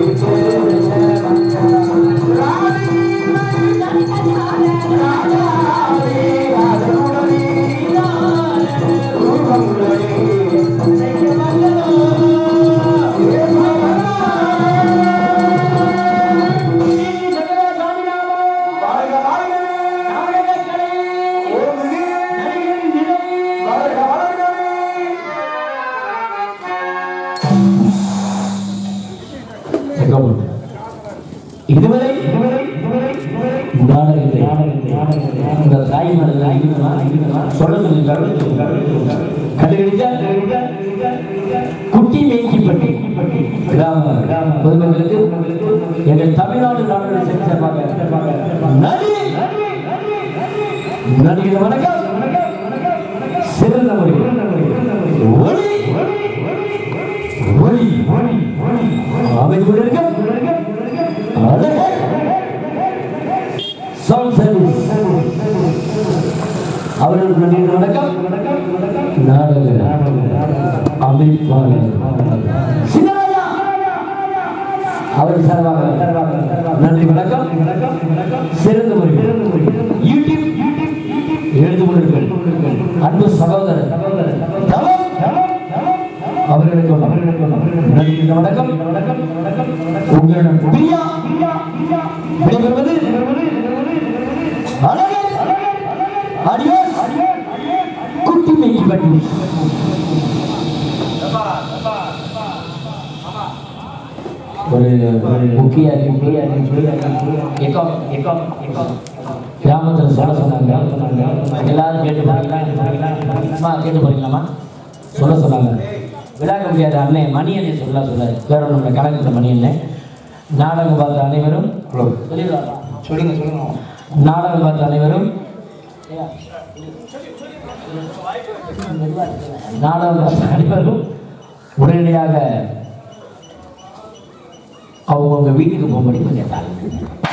இதுவரை நாடகத்தை இந்த தாய்மார்கள் சொல்ல கண்டுகளித்த குட்டி மேய்ச்சிப்பட்டி கிராம பொதுமக்களுக்கு எங்கள் தமிழ்நாடு நாடுகள் சென்று சேர்ப்பாங்க நன்றி நன்றிகள் வணக்கம் சிறந்த முறையில் ஒளி ஒளி அமைந்து கொண்டிருக்கும் அழகை சவுண்ட் சர்வீஸ் அவர்களுக்கு நன்றி வணக்கம் நாடக அமைப்பாளர் சின்னராஜா அவர் சார்பாக நன்றி வணக்கம் சிறந்த முறை யூடியூப் எழுந்து கொண்டிருக்கள் அன்பு சகோதரர் தவம் அவர்களுக்கு நன்றி வணக்கம் உங்களிடம் பிரியா விடைபெறுவது அழகே அடியோஸ் குட்டி மேய்ச்சி பட்டி ஒரு ஒரு முக்கிய அறிவிப்பு எக்கோ எக்கோ எக்கோ கிராமத்தில் சொல்ல சொன்னாங்க எல்லாரும் கேட்டு போறீங்களா அம்மா கேட்டு போறீங்களாம்மா சொல்ல சொன்னாங்க விளையாட முடியாத அண்ணன் மணி அண்ணன் சொல்ல சொல்லாரு வேற ஒன்றும் கலக்கத்தில் மணி அண்ணன் நாடகம் பார்த்த அனைவரும் சொல்லிடுவாங்க சொல்லுங்க சொல்லுங்க நாடகம் பார்த்த அனைவரும் நாடகம் பார்த்த அனைவரும் உடனடியாக அவங்கவுங்க வீட்டுக்கு போகும்படி கொஞ்சம் தாங்க